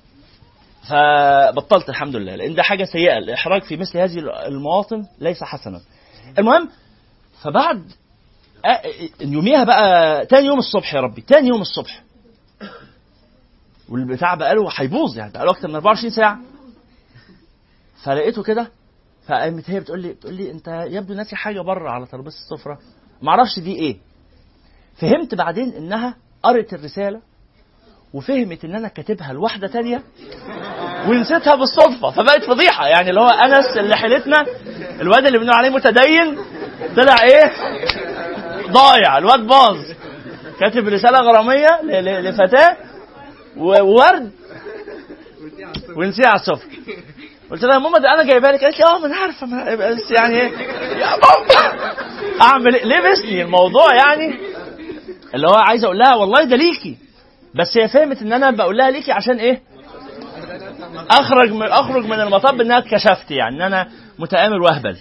فبطلت الحمد لله لان ده حاجه سيئه الاحراج في مثل هذه المواطن ليس حسنا المهم فبعد يوميها بقى تاني يوم الصبح يا ربي تاني يوم الصبح والبتاع بقى له هيبوظ يعني بقى له اكتر من 24 ساعه فلقيته كده فقامت هي بتقول لي بتقول لي انت يبدو ناسي حاجه بره على ترابيزه السفره ما اعرفش دي ايه فهمت بعدين انها قرت الرساله وفهمت ان انا كاتبها لواحده تانية ونسيتها بالصدفه فبقت فضيحه يعني اللي هو انس اللي حيلتنا الواد اللي بنقول عليه متدين طلع ايه ضايع الواد باظ كاتب رساله غراميه لفتاه وورد ونسيها على السفر قلت لها يا ماما ده انا جايبها لك قالت لي اه ما انا عارفه بس يعني ايه يا ماما اعمل ايه لبسني الموضوع يعني اللي هو عايز اقول لها والله ده ليكي بس هي فهمت ان انا بقول لها ليكي عشان ايه اخرج من اخرج من المطب انها اتكشفت يعني ان انا متآمر واهبل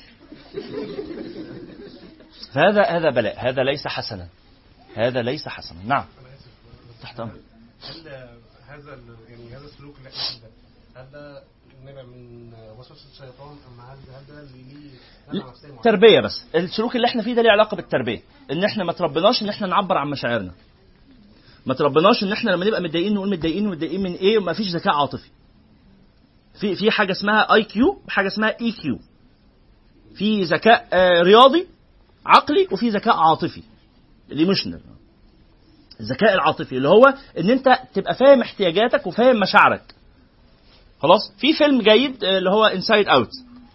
هذا هذا بلاء هذا ليس حسنا هذا ليس حسنا نعم تحت امر هل هذا يعني هذا السلوك اللي احنا فيه ده هل ده نابع من وسوسه الشيطان ام هل هل ده ليه نفسيه معينه؟ تربيه بس السلوك اللي احنا فيه ده ليه علاقه بالتربيه ان احنا ما تربناش ان احنا نعبر عن مشاعرنا ما تربناش ان احنا لما نبقى متضايقين نقول متضايقين ومتضايقين من ايه وما فيش ذكاء عاطفي في في حاجه اسمها اي كيو وحاجه اسمها اي كيو في ذكاء آه رياضي عقلي وفي ذكاء عاطفي الايموشنال الذكاء العاطفي اللي هو ان انت تبقى فاهم احتياجاتك وفاهم مشاعرك خلاص في فيلم جيد اللي هو انسايد اوت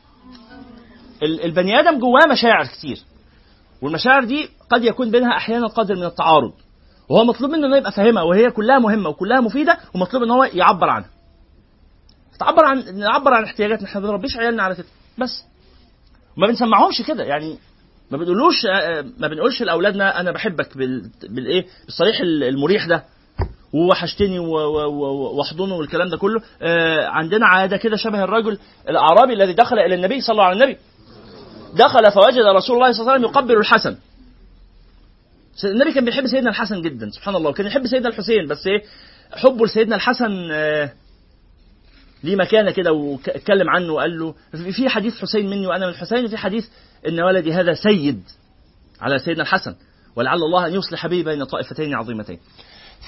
البني ادم جواه مشاعر كتير والمشاعر دي قد يكون بينها احيانا قدر من التعارض وهو مطلوب منه انه يبقى فاهمها وهي كلها مهمه وكلها مفيده ومطلوب ان هو يعبر عنها تعبر عن نعبر عن احتياجاتنا احنا ما بنربيش عيالنا على كده بس ما بنسمعهمش كده يعني ما بنقولوش ما بنقولش لاولادنا انا بحبك بال بالايه بالصريح المريح ده ووحشتني واحضنه والكلام ده كله آه عندنا عاده كده شبه الرجل الاعرابي الذي دخل الى النبي صلى الله عليه النبي دخل فوجد رسول الله صلى الله عليه وسلم يقبل الحسن النبي كان بيحب سيدنا الحسن جدا سبحان الله وكان يحب سيدنا الحسين بس ايه حبه لسيدنا الحسن آه ليه مكانه كده واتكلم عنه وقال له في حديث حسين مني وانا من الحسين وفي حديث ان ولدي هذا سيد على سيدنا الحسن ولعل الله ان يصلح به بين طائفتين عظيمتين. ف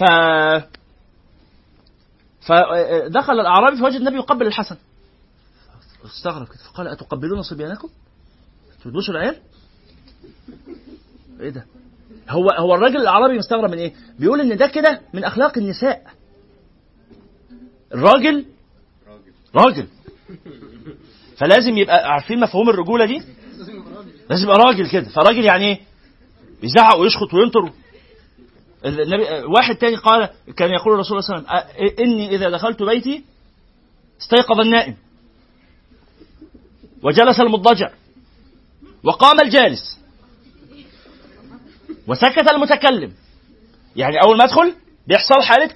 فدخل الاعرابي فوجد النبي يقبل الحسن. استغرب كده فقال اتقبلون صبيانكم؟ تبوسوا العيال؟ ايه ده؟ هو هو الراجل الاعرابي مستغرب من ايه؟ بيقول ان ده كده من اخلاق النساء. الراجل راجل فلازم يبقى عارفين مفهوم الرجوله دي لازم يبقى راجل كده فراجل يعني ايه بيزعق ويشخط وينطر النبي واحد تاني قال كان يقول الرسول صلى الله عليه وسلم اني اذا دخلت بيتي استيقظ النائم وجلس المضطجع وقام الجالس وسكت المتكلم يعني اول ما ادخل بيحصل حاله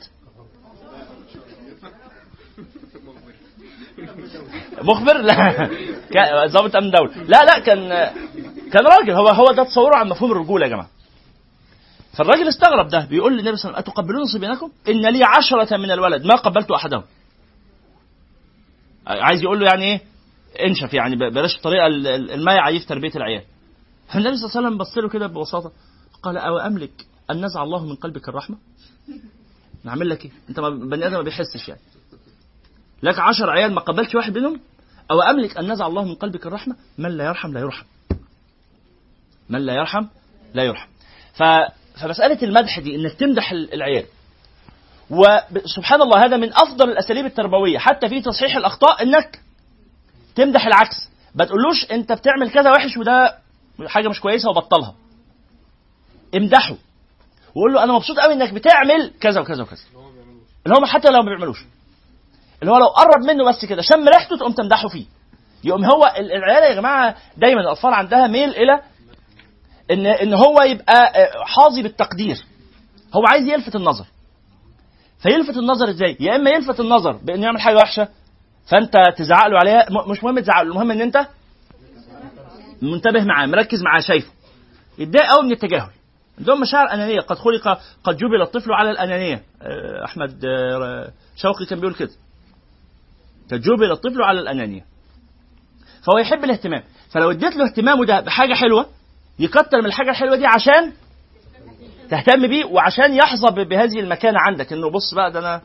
مخبر لا ضابط امن دوله لا لا كان كان راجل هو هو ده تصوره عن مفهوم الرجوله يا جماعه فالراجل استغرب ده بيقول للنبي صلى الله عليه وسلم اتقبلون صبيانكم ان لي عشرة من الولد ما قبلت احدهم عايز يقول له يعني ايه انشف يعني ب- بلاش الطريقه ال- ال- المايعه في تربيه العيال فالنبي صلى الله عليه وسلم بص له كده ببساطه قال او املك ان نزع الله من قلبك الرحمه نعمل لك ايه انت ما- بني ادم ما بيحسش يعني لك عشر عيال ما قبلتش واحد منهم او املك ان نزع الله من قلبك الرحمه من لا يرحم لا يرحم من لا يرحم لا يرحم ف... فمساله المدح دي انك تمدح ال- العيال وسبحان الله هذا من افضل الاساليب التربويه حتى في تصحيح الاخطاء انك تمدح العكس ما تقولوش انت بتعمل كذا وحش وده حاجه مش كويسه وبطلها امدحه وقول له انا مبسوط قوي انك بتعمل كذا وكذا وكذا اللي هم حتى لو ما بيعملوش اللي هو لو قرب منه بس كده شم ريحته تقوم تمدحه فيه يقوم هو ال- العيال يا جماعه دايما الاطفال عندها ميل الى ان ان هو يبقى آه، حاظي بالتقدير هو عايز يلفت النظر فيلفت النظر ازاي يا اما يلفت النظر بانه يعمل حاجه وحشه فانت تزعق له عليها م- مش مهم تزعق له المهم ان انت منتبه معاه مركز معاه شايفه يتضايق قوي من التجاهل عندهم مشاعر انانيه قد خلق قد جبل الطفل على الانانيه آه، احمد آه، شوقي كان بيقول كده قد جبل الطفل على الانانيه فهو يحب الاهتمام فلو اديت له اهتمامه ده بحاجه حلوه يكتر من الحاجه الحلوه دي عشان تهتم بيه وعشان يحظى ب- بهذه المكانه عندك انه بص بقى ده انا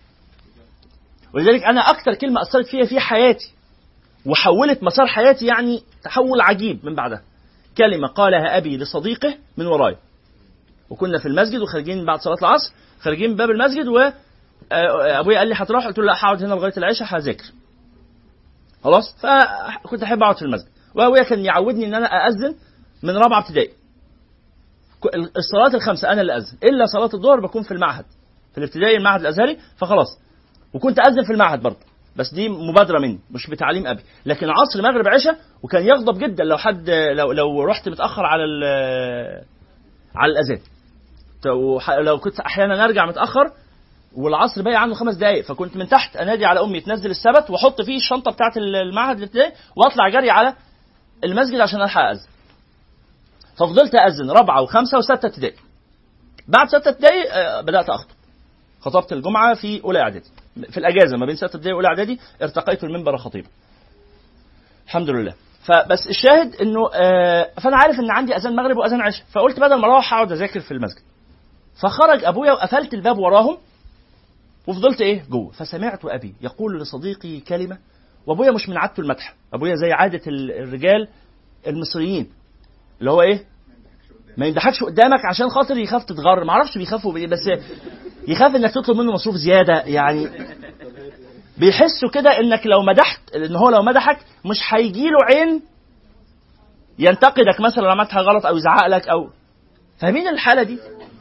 ولذلك انا اكتر كلمه اثرت فيها في حياتي وحولت مسار حياتي يعني تحول عجيب من بعدها كلمه قالها ابي لصديقه من وراي وكنا في المسجد وخارجين بعد صلاه العصر خارجين من باب المسجد و آه، ابويا قال لي هتروح قلت له لا هقعد هنا لغايه العشاء هذاكر خلاص فكنت احب اقعد في المسجد وابويا كان يعودني ان انا ااذن من رابعه ابتدائي ك- الصلاه الخمسه انا اللي اذن الا صلاه الظهر بكون في المعهد في الابتدائي المعهد الازهري فخلاص وكنت اذن في المعهد برضه بس دي مبادره مني مش بتعليم ابي لكن عصر مغرب عشاء وكان يغضب جدا لو حد لو لو رحت متاخر على ال- على الاذان ت- وح- لو كنت احيانا ارجع متاخر والعصر باقي عنه خمس دقائق فكنت من تحت انادي على امي تنزل السبت واحط فيه الشنطه بتاعه المعهد الابتدائي واطلع جري على المسجد عشان الحق اذن ففضلت اذن رابعه وخمسه وسته ابتدائي بعد سته ابتدائي آه، بدات اخطب خطبت الجمعه في اولى اعدادي في الاجازه ما بين سته ابتدائي واولى اعدادي ارتقيت المنبر خطيبا الحمد لله فبس الشاهد انه آه، فانا عارف ان عندي اذان مغرب واذان عشاء فقلت بدل ما اروح اقعد اذاكر في المسجد فخرج ابويا وقفلت الباب وراهم وفضلت ايه جوه فسمعت ابي يقول لصديقي كلمه وابويا مش من عادته المدح ابويا زي عاده ال- الرجال المصريين اللي هو ايه ما يضحكش قدامك عشان خاطر يخاف تتغر ما اعرفش بيخافوا بايه بس يخاف انك تطلب منه مصروف زياده يعني بيحسوا كده انك لو مدحت ان هو لو مدحك مش هيجي له عين ينتقدك مثلا لو عملت حاجه غلط او يزعق لك او فاهمين الحاله دي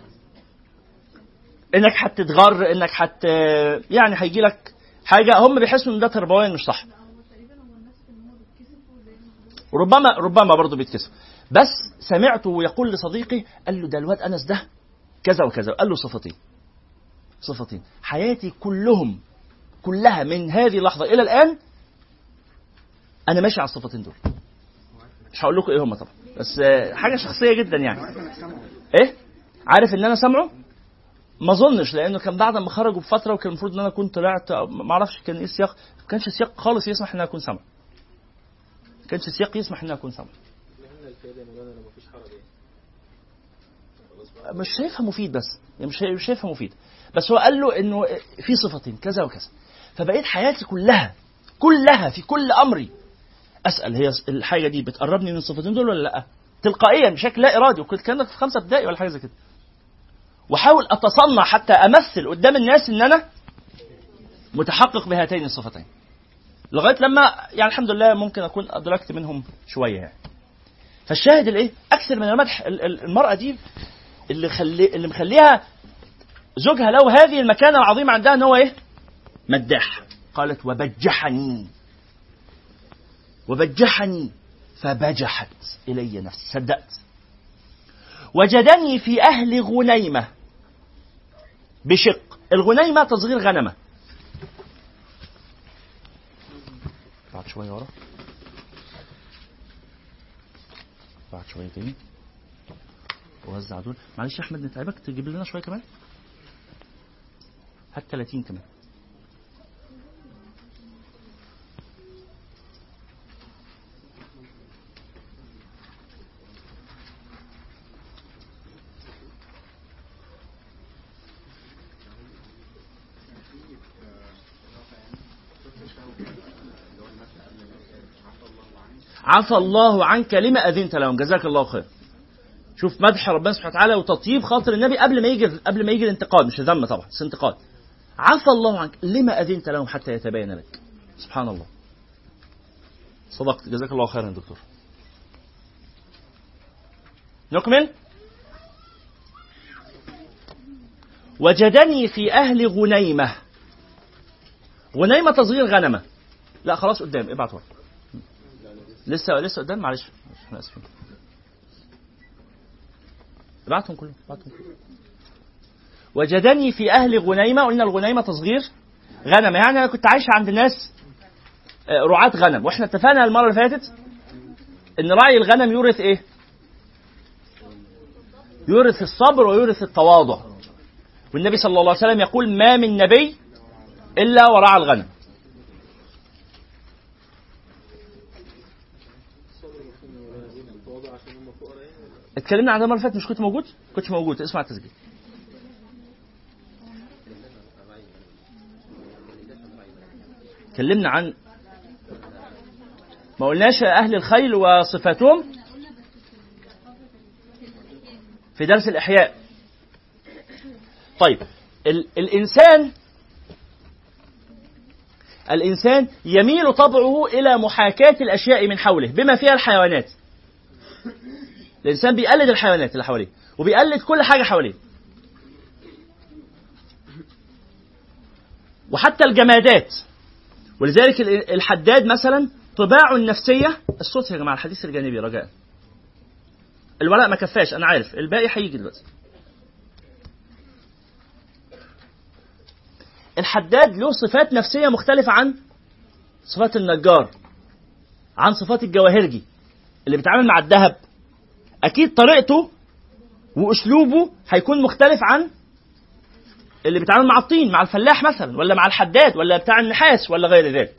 انك هتتغر انك هت يعني هيجي لك حاجه هم بيحسوا ان ده تربويا مش صح ربما ربما برضه بيتكسف بس سمعته يقول لصديقي قال له ده الواد انس ده كذا وكذا قال له صفتين صفتين حياتي كلهم كلها من هذه اللحظه الى الان انا ماشي على الصفتين دول مش هقول لكم ايه هم طبعا بس آه، حاجه شخصيه جدا يعني ايه عارف ان انا سامعه ما اظنش لانه كان بعد ما خرجوا بفتره وكان المفروض ان انا كنت طلعت أو ما اعرفش كان ايه السياق ما كانش السياق خالص يسمح ان انا اكون سامع ما كانش السياق يسمح ان انا اكون سامع مش شايفها مفيد بس يعني مش مش شايفها مفيد بس هو قال له انه في صفتين كذا وكذا فبقيت حياتي كلها كلها في كل امري اسال هي الحاجه دي بتقربني من الصفتين دول ولا لا تلقائيا بشكل لا ارادي وكنت كان في خمسه ابتدائي ولا حاجه زي كده واحاول اتصنع حتى امثل قدام الناس ان انا متحقق بهاتين الصفتين لغايه لما يعني الحمد لله ممكن اكون ادركت منهم شويه يعني فالشاهد الايه اكثر من المدح ال- ال- المراه دي اللي خلي اللي مخليها زوجها له هذه المكانه العظيمه عندها ان هو ايه مداح قالت وبجحني وبجحني فبجحت الي نفسي صدقت وجدني في اهل غنيمه بشق الغنيمه تصغير غنمه بعد شويه ورا بعد شويه تاني وزع دول معلش يا احمد نتعبك تجيب لنا شويه كمان هات 30 كمان عفى الله عنك لما اذنت لهم جزاك الله خير شوف مدح ربنا سبحانه وتعالى وتطيب خاطر النبي قبل ما يجي قبل ما يجي الانتقاد مش ذم طبعا بس انتقاد عفى الله عنك لما اذنت لهم حتى يتبين لك سبحان الله صدقت جزاك الله خيرا يا دكتور نكمل وجدني في أهل غنيمة غنيمة تصغير غنمة لا خلاص قدام ابعت ورا لسه لسه قدام معلش احنا اسفين ابعتهم كلهم ابعتهم كلهم وجدني في أهل غنيمة قلنا الغنيمة تصغير غنمة يعني أنا كنت عايش عند ناس آه، رعاة غنم واحنا اتفقنا المرة اللي فاتت ان راعي الغنم يورث ايه؟ يورث الصبر ويورث التواضع والنبي صلى الله عليه وسلم يقول ما من نبي الا ورعى الغنم اتكلمنا عن ده المره اللي فاتت مش كنت موجود؟ كنتش موجود اسمع التسجيل اتكلمنا عن ما قلناش اهل الخيل وصفاتهم في درس الاحياء طيب ال الانسان الانسان يميل طبعه الى محاكاه الاشياء من حوله بما فيها الحيوانات الانسان بيقلد الحيوانات اللي حواليه وبيقلد كل حاجه حواليه وحتى الجمادات ولذلك ال- الحداد مثلا طباعه النفسيه الصوت يا جماعه الحديث الجانبي رجاء الورق ما كفاش انا عارف الباقي هيجي دلوقتي الحداد له صفات نفسيه مختلفه عن صفات النجار عن صفات الجواهرجي اللي بيتعامل مع الذهب اكيد طريقته واسلوبه هيكون مختلف عن اللي بيتعامل مع الطين مع الفلاح مثلا ولا مع الحداد ولا بتاع النحاس ولا غير ذلك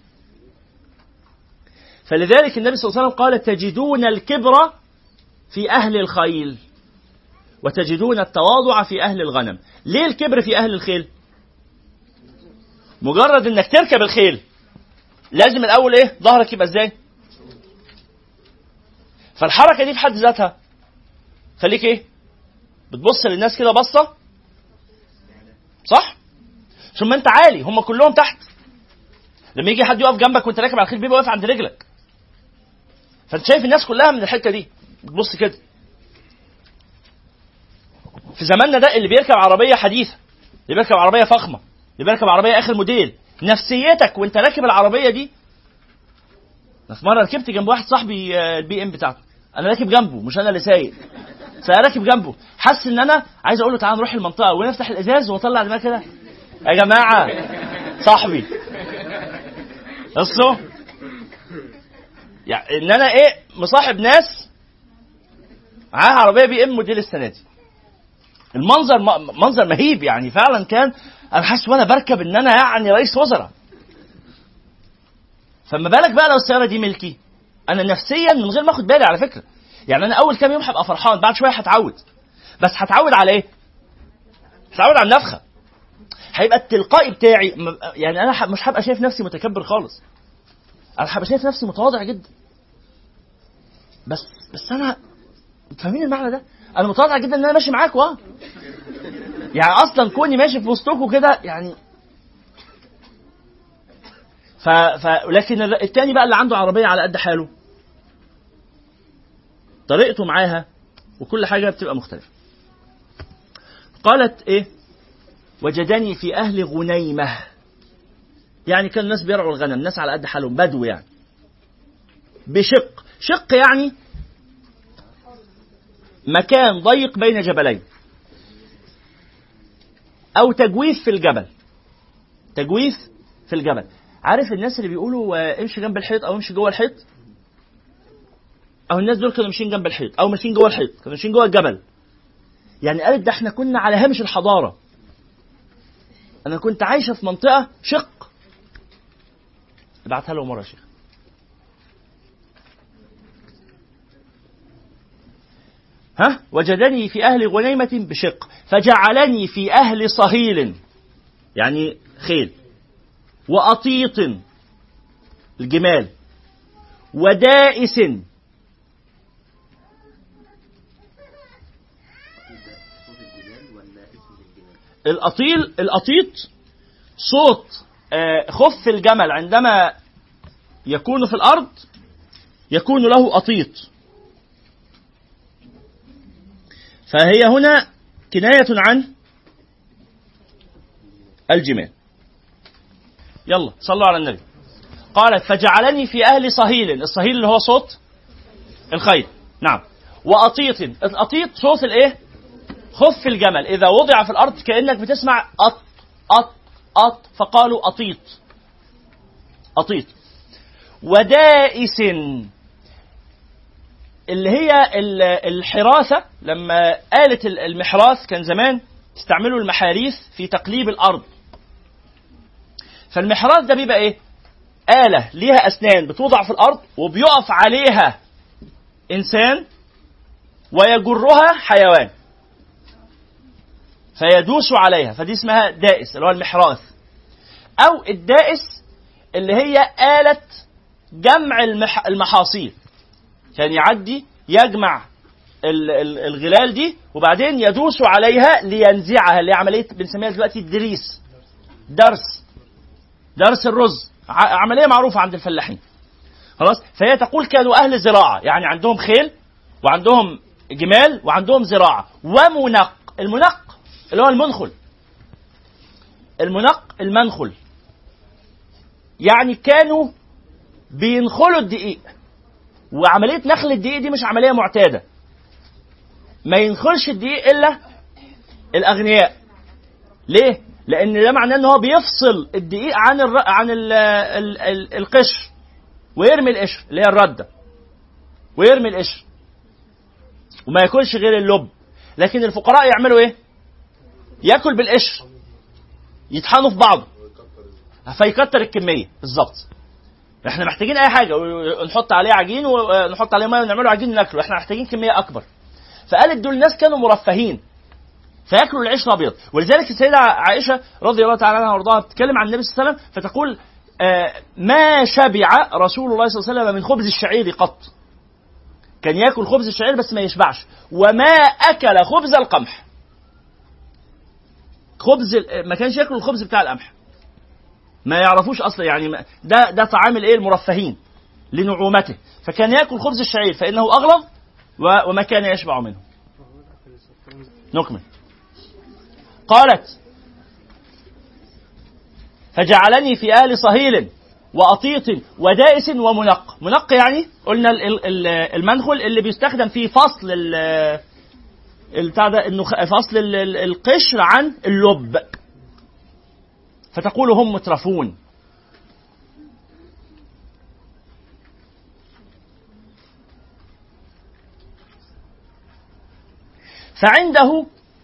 فلذلك النبي صلى الله عليه وسلم قال تجدون الكبر في أهل الخيل وتجدون التواضع في أهل الغنم ليه الكبر في أهل الخيل مجرد انك تركب الخيل لازم الاول ايه ظهرك يبقى ازاي فالحركه دي في حد ذاتها خليك ايه بتبص للناس كده بصه صح ثم انت عالي هم كلهم تحت لما يجي حد يقف جنبك وانت راكب على الخيل بيبقى واقف عند رجلك فانت شايف الناس كلها من الحته دي بتبص كده في زماننا ده اللي بيركب عربيه حديثه اللي بيركب عربيه فخمه اللي بيركب عربيه اخر موديل نفسيتك وانت راكب العربيه دي أنا في مره ركبت جنب واحد صاحبي آه، البي ام بتاعته انا راكب جنبه مش انا اللي سايق فانا راكب جنبه حاسس ان انا عايز اقول له تعالى نروح المنطقه ونفتح الازاز واطلع دماغي كده يا جماعه صاحبي بصوا يعني ان انا ايه مصاحب ناس معاها عربيه بي ام موديل السنه دي المنظر م- منظر مهيب يعني فعلا كان انا حاسس وانا بركب ان انا يعني رئيس وزراء فما بالك بقى لو السياره دي ملكي انا نفسيا من غير ما اخد بالي على فكره يعني انا اول كام يوم هبقى فرحان بعد شويه هتعود بس هتعود على ايه هتعود على النفخه هيبقى التلقائي بتاعي م- يعني انا ح- مش هبقى شايف نفسي متكبر خالص انا هبقى شايف نفسي متواضع جدا بس بس انا فاهمين المعنى ده انا متواضع جدا ان انا ماشي معاكوا اه يعني اصلا كوني ماشي في وسطكم كده يعني ف... ف... لكن ال- التاني بقى اللي عنده عربيه على قد حاله طريقته معاها وكل حاجه بتبقى مختلفه قالت ايه وجدني في اهل غنيمه يعني كان الناس بيرعوا الغنم ناس على قد حالهم بدو يعني بشق شق يعني مكان ضيق بين جبلين او تجويف في الجبل تجويف في الجبل عارف الناس اللي بيقولوا آه، امشي جنب الحيط او امشي جوه الحيط او الناس دول كانوا ماشيين جنب الحيط او ماشيين جوه الحيط كانوا ماشيين جوه الجبل يعني قالت ده احنا كنا على هامش الحضاره انا كنت عايشه في منطقه شق ابعتها له مره يا شيخ ها وجدني في أهل غنيمة بشق فجعلني في أهل صهيل يعني خيل وأطيط الجمال ودائس الأطيل الأطيط صوت آه، خف الجمل عندما يكون في الأرض يكون له أطيط فهي هنا كناية عن الجمال يلا صلوا على النبي قالت فجعلني في أهل صهيل الصهيل اللي هو صوت الخيل نعم وأطيط الأطيط صوت الإيه خف الجمل إذا وضع في الأرض كأنك بتسمع أط أط أط فقالوا أطيط أطيط ودائس اللي هي ال- الحراثة لما آلة ال- المحراث كان زمان تستعملوا المحاريث في تقليب الأرض فالمحراث ده بيبقى إيه؟ آلة ليها أسنان بتوضع في الأرض وبيقف عليها إنسان ويجرها حيوان فيدوس عليها فدي اسمها دائس اللي هو المحراث أو الدائس اللي هي آلة جمع المح المحاصيل كان يعدي يجمع ال- ال- الغلال دي وبعدين يدوس عليها لينزعها اللي هي عمليه بنسميها دلوقتي الدريس درس درس الرز ع- عمليه معروفه عند الفلاحين خلاص فهي تقول كانوا اهل زراعه يعني عندهم خيل وعندهم جمال وعندهم زراعه ومنق المنق اللي هو المنخل المنق المنخل يعني كانوا بينخلوا الدقيق وعمليه نخل الدقيق دي مش عمليه معتاده ما ينخلش الدقيق الا الاغنياء ليه لان ده معناه ان هو بيفصل الدقيق عن الر... عن ال... ال... ال... القشر ويرمي القشر اللي هي الرده ويرمي القشر وما ياكلش غير اللب لكن الفقراء يعملوا ايه ياكل بالقشر يطحنوا في بعضه فيكتر الكميه بالظبط احنا محتاجين اي حاجه ونحط عليه عجين ونحط عليه ميه ونعمله عجين ناكله احنا محتاجين كميه اكبر فقالت دول الناس كانوا مرفهين فياكلوا العيش الابيض ولذلك السيده عائشه رضي الله تعالى عنها وارضاها بتتكلم عن النبي صلى الله عليه وسلم فتقول آه ما شبع رسول الله صلى الله عليه وسلم من خبز الشعير قط كان ياكل خبز الشعير بس ما يشبعش وما اكل خبز القمح خبز ال- ما كانش ياكل الخبز بتاع القمح ما يعرفوش اصلا يعني ما- ده ده طعام الايه المرفهين لنعومته فكان ياكل خبز الشعير فانه اغلظ و- وما كان يشبع منه نكمل قالت فجعلني في آل صهيل وأطيط ودائس ومنق منق يعني قلنا ال- ال- ال- المنخل اللي بيستخدم في فصل ال- البتاع ده النخ- فصل ال- ال- القشر عن اللب فتقول هم مترفون فعنده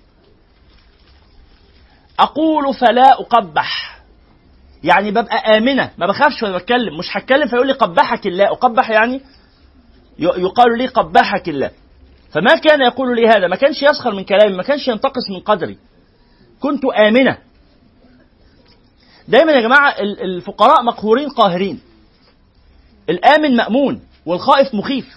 أقول فلا أقبح يعني ببقى آمنة ما بخافش ولا بتكلم مش هتكلم فيقول لي قبحك الله أقبح يعني ي- يقال لي قبحك الله فما كان يقول لي هذا ما كانش يسخر من كلامي ما كانش ينتقص من قدري كنت آمنة دايما يا جماعة ال- الفقراء مقهورين قاهرين الآمن مأمون والخائف مخيف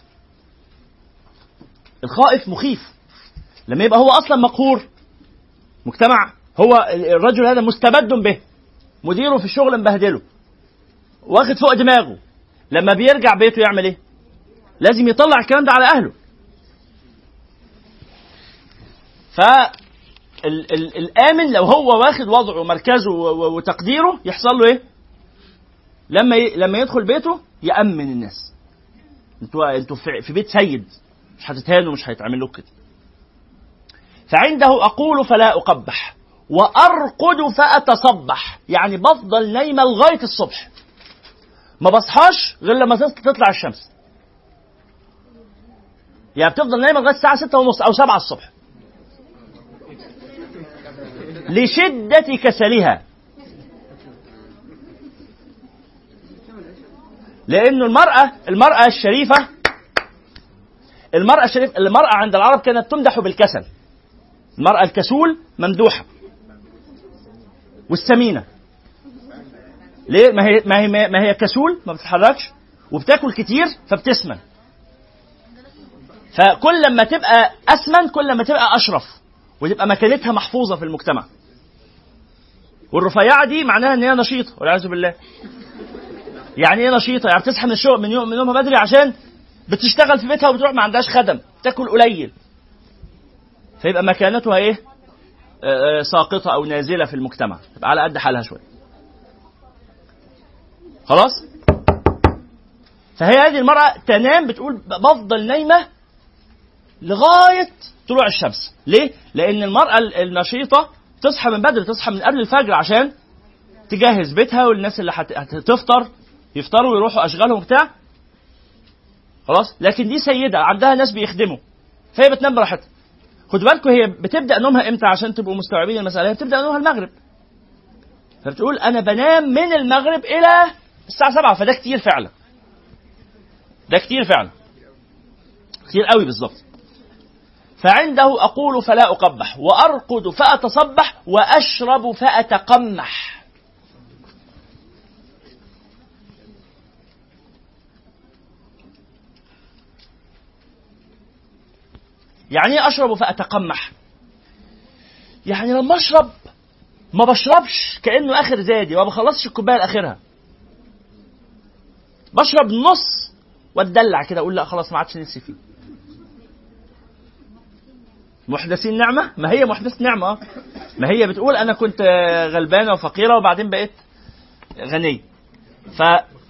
الخائف مخيف لما يبقى هو أصلا مقهور مجتمع هو الرجل هذا مستبد به مديره في الشغل مبهدله واخد فوق دماغه لما بيرجع بيته يعمل ايه لازم يطلع الكلام ده على اهله ف ال- ال- الامن لو هو واخد وضعه ومركزه و- و- وتقديره يحصل له ايه لما ي... لما يدخل بيته يامن الناس انتوا انتوا في... في بيت سيد مش هتتهانوا مش هيتعمل لكم كده فعنده اقول فلا اقبح وارقد فاتصبح يعني بفضل نايمه لغايه الصبح ما بصحاش غير لما تط- تطلع الشمس يعني بتفضل نايمه لغايه الساعه ستة ونص او سبعة الصبح لشدة كسلها لأن المرأة المرأة الشريفة المرأة الشريفة المرأة عند العرب كانت تمدح بالكسل المرأة الكسول ممدوحة والسمينة ليه ما هي ما هي ما هي كسول ما بتتحركش وبتاكل كتير فبتسمن فكل لما تبقى اسمن كل لما تبقى اشرف وتبقى مكانتها محفوظه في المجتمع والرفيعه دي معناها ان هي نشيطه والعياذ بالله يعني ايه نشيطه يعني بتصحى من الشغل من يوم من يومها بدري عشان بتشتغل في بيتها وبتروح ما عندهاش خدم تاكل قليل فيبقى مكانتها ايه آه، آه، ساقطه او نازله في المجتمع تبقى على قد حالها شويه خلاص فهي هذه المرأة تنام بتقول بفضل نايمة لغاية طلوع الشمس ليه؟ لأن المرأة النشيطة تصحى من بدري تصحى من قبل الفجر عشان تجهز بيتها والناس اللي هت- هتفطر يفطروا ويروحوا أشغالهم بتاع خلاص لكن دي سيدة عندها ناس بيخدموا فهي بتنام براحتها خدوا بالكم هي بتبدأ نومها امتى عشان تبقوا مستوعبين المسألة هي بتبدأ نومها المغرب فبتقول أنا بنام من المغرب إلى الساعة 7 فده كتير فعلا ده كتير فعلا كتير قوي بالظبط فعنده أقول فلا أقبح وأرقد فأتصبح وأشرب فأتقمح يعني ايه اشرب فاتقمح يعني لما اشرب ما بشربش كانه اخر زادي ما بخلصش الكوبايه لاخرها بشرب نص واتدلع كده اقول لا خلاص ما عادش نفسي فيه محدثين نعمه ما هي محدث نعمه آه. ما هي بتقول انا كنت آه، غلبانه وفقيره وبعدين بقيت غنيه ف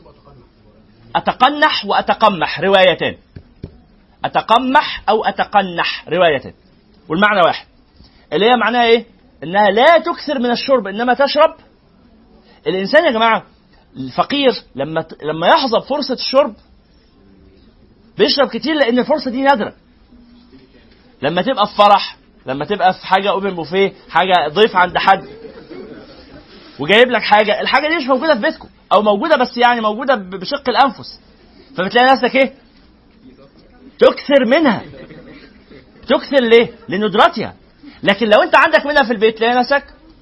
اتقنح واتقمح روايتان اتقمح او اتقنح روايتين والمعنى واحد اللي هي معناها ايه انها لا تكثر من الشرب انما تشرب الانسان يا جماعه الفقير لما ت- لما يحظى بفرصه الشرب بيشرب كتير لان الفرصه دي نادره لما تبقى في فرح لما تبقى في حاجه اوبن بوفيه حاجه ضيف عند حد وجايب لك حاجه الحاجه دي مش موجوده في بيتكم او موجوده بس يعني موجوده ب- بشق الانفس فبتلاقي نفسك ايه تكثر منها تكثر ليه لندرتها لكن لو انت عندك منها في البيت تلاقي نفسك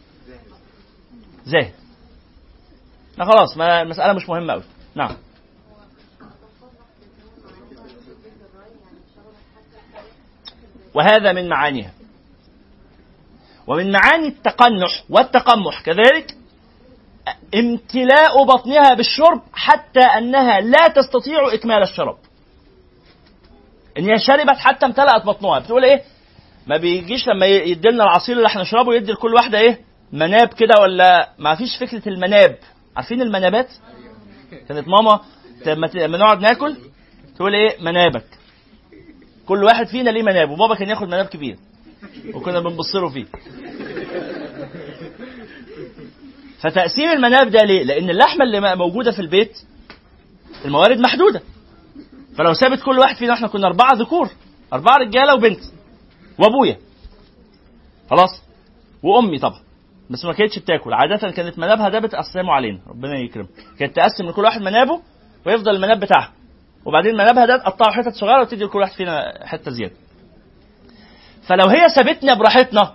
زاهد لا خلاص ما المسألة مش مهمة أوي نعم وهذا من معانيها ومن معاني التقنح والتقمح كذلك امتلاء بطنها بالشرب حتى أنها لا تستطيع إكمال الشراب ان هي شربت حتى امتلأت بطنها بتقول ايه ما بيجيش لما يدي لنا العصير اللي هنشربه يدي لكل واحده ايه مناب كده ولا ما فيش فكره المناب عارفين المنابات كانت ماما لما ت- لما نقعد ناكل تقول ايه منابك كل واحد فينا ليه مناب وبابا كان ياخد مناب كبير وكنا بنبص له فيه فتقسيم المناب ده ليه لان اللحمه اللي موجوده في البيت الموارد محدوده فلو سابت كل واحد فينا احنا كنا اربعه ذكور اربعه رجاله وبنت وابويا خلاص وامي طبعا بس ما كانتش بتاكل عاده كانت منابها ده بتقسمه علينا ربنا يكرم كانت تقسم لكل واحد منابه ويفضل المناب بتاعها وبعدين منابها ده تقطعه حتت صغيره وتدي لكل واحد فينا حته زياده فلو هي سابتنا براحتنا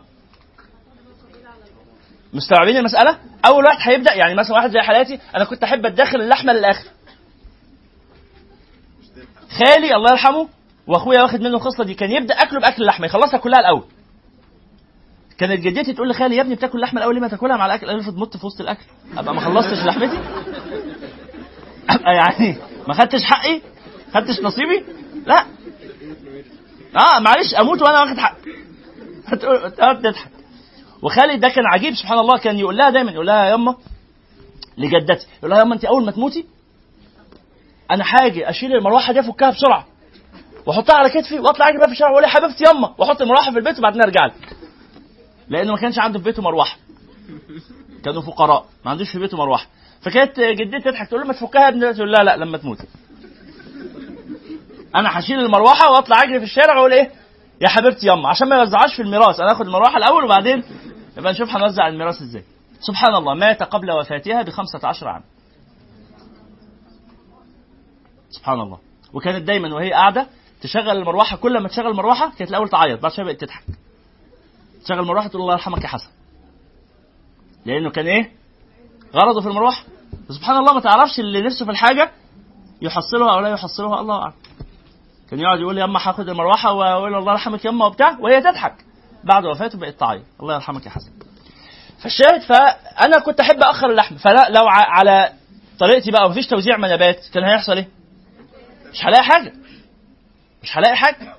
مستوعبين المساله اول واحد هيبدا يعني مثلا واحد زي حالاتي انا كنت احب ادخل اللحمه للاخر خالي الله يرحمه واخويا واخد منه الخصله دي كان يبدا اكله باكل اللحمه يخلصها كلها الاول كانت جدتي تقول لخالي يا ابني بتاكل اللحمه الاول ليه ما تاكلها مع الاكل قال افرض مت في وسط الاكل ابقى ما خلصتش لحمتي ابقى يعني ما خدتش حقي خدتش نصيبي لا اه معلش اموت وانا واخد حق هتقول تقعد تضحك وخالي ده كان عجيب سبحان الله كان يقول لها دايما يقول لها يا يما لجدتي يقول لها يا يما انت اول ما تموتي انا حاجه اشيل المروحه دي افكها بسرعه واحطها على كتفي واطلع اجري بقى في الشارع واقول يا حبيبتي يما واحط المروحه في البيت وبعدين ارجع لك لانه ما كانش عنده في بيته مروحه كانوا فقراء ما عندوش في بيته مروحه فكانت جدتي تضحك تقول له ما تفكها يا ابني تقول لا لا لما تموتي انا هشيل المروحه واطلع اجري في الشارع واقول ايه يا حبيبتي يما عشان ما يوزعهاش في الميراث انا اخد المروحه الاول وبعدين يبقى نشوف هنوزع الميراث ازاي سبحان الله مات قبل وفاتها بخمسة عشر عام سبحان الله وكانت دايما وهي قاعده تشغل المروحه كل ما تشغل المروحه كانت الاول تعيط بعد شويه بقت تضحك تشغل المروحه تقول الله يرحمك يا حسن لانه كان ايه غرضه في المروحه سبحان الله ما تعرفش اللي نفسه في الحاجه يحصلها او لا يحصلها الله اعلم كان يقعد يقول لي يما هاخد المروحه واقول الله يرحمك يما وبتاع وهي تضحك بعد وفاته بقت تعيط الله يرحمك يا حسن فالشاهد فانا كنت احب اخر اللحم فلا لو ع- على طريقتي بقى ومفيش توزيع منابات كان هيحصل ايه؟ مش هلاقي حاجه مش هلاقي حاجه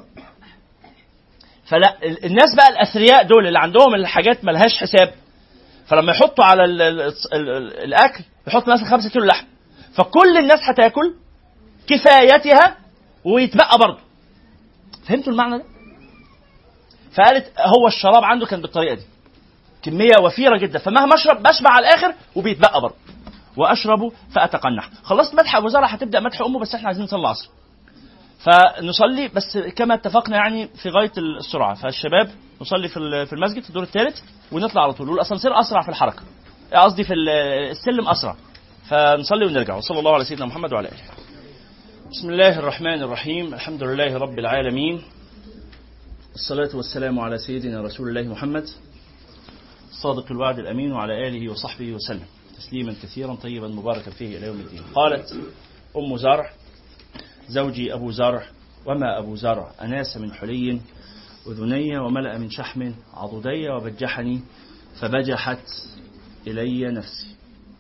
فلا ال- الناس بقى الاثرياء دول اللي عندهم الحاجات ملهاش حساب فلما يحطوا على ال ال ال ال الاكل يحط مثلا 5 كيلو لحم فكل الناس هتاكل كفايتها ويتبقى برضه فهمتوا المعنى ده؟ فقالت هو الشراب عنده كان بالطريقه دي كميه وفيره جدا فمهما اشرب بشبع على الاخر وبيتبقى برضه واشرب فاتقنح خلصت مدح ابو زرع هتبدا مدح امه بس احنا عايزين نصلي العصر فنصلي بس كما اتفقنا يعني في غايه السرعه فالشباب نصلي في ال- في المسجد في الدور الثالث ونطلع على طول والاسانسير اسرع في الحركه قصدي في ال- السلم اسرع فنصلي ونرجع وصلى الله على سيدنا محمد وعلى اله بسم الله الرحمن الرحيم الحمد لله رب العالمين الصلاة والسلام على سيدنا رسول الله محمد الصادق الوعد الأمين وعلى آله وصحبه وسلم تسليما كثيرا طيبا مباركا فيه إلى يوم الدين قالت أم زرع زوجي أبو زرع وما أبو زرع أناس من حلي أذني وملأ من شحم عضدي وبجحني فبجحت إلي نفسي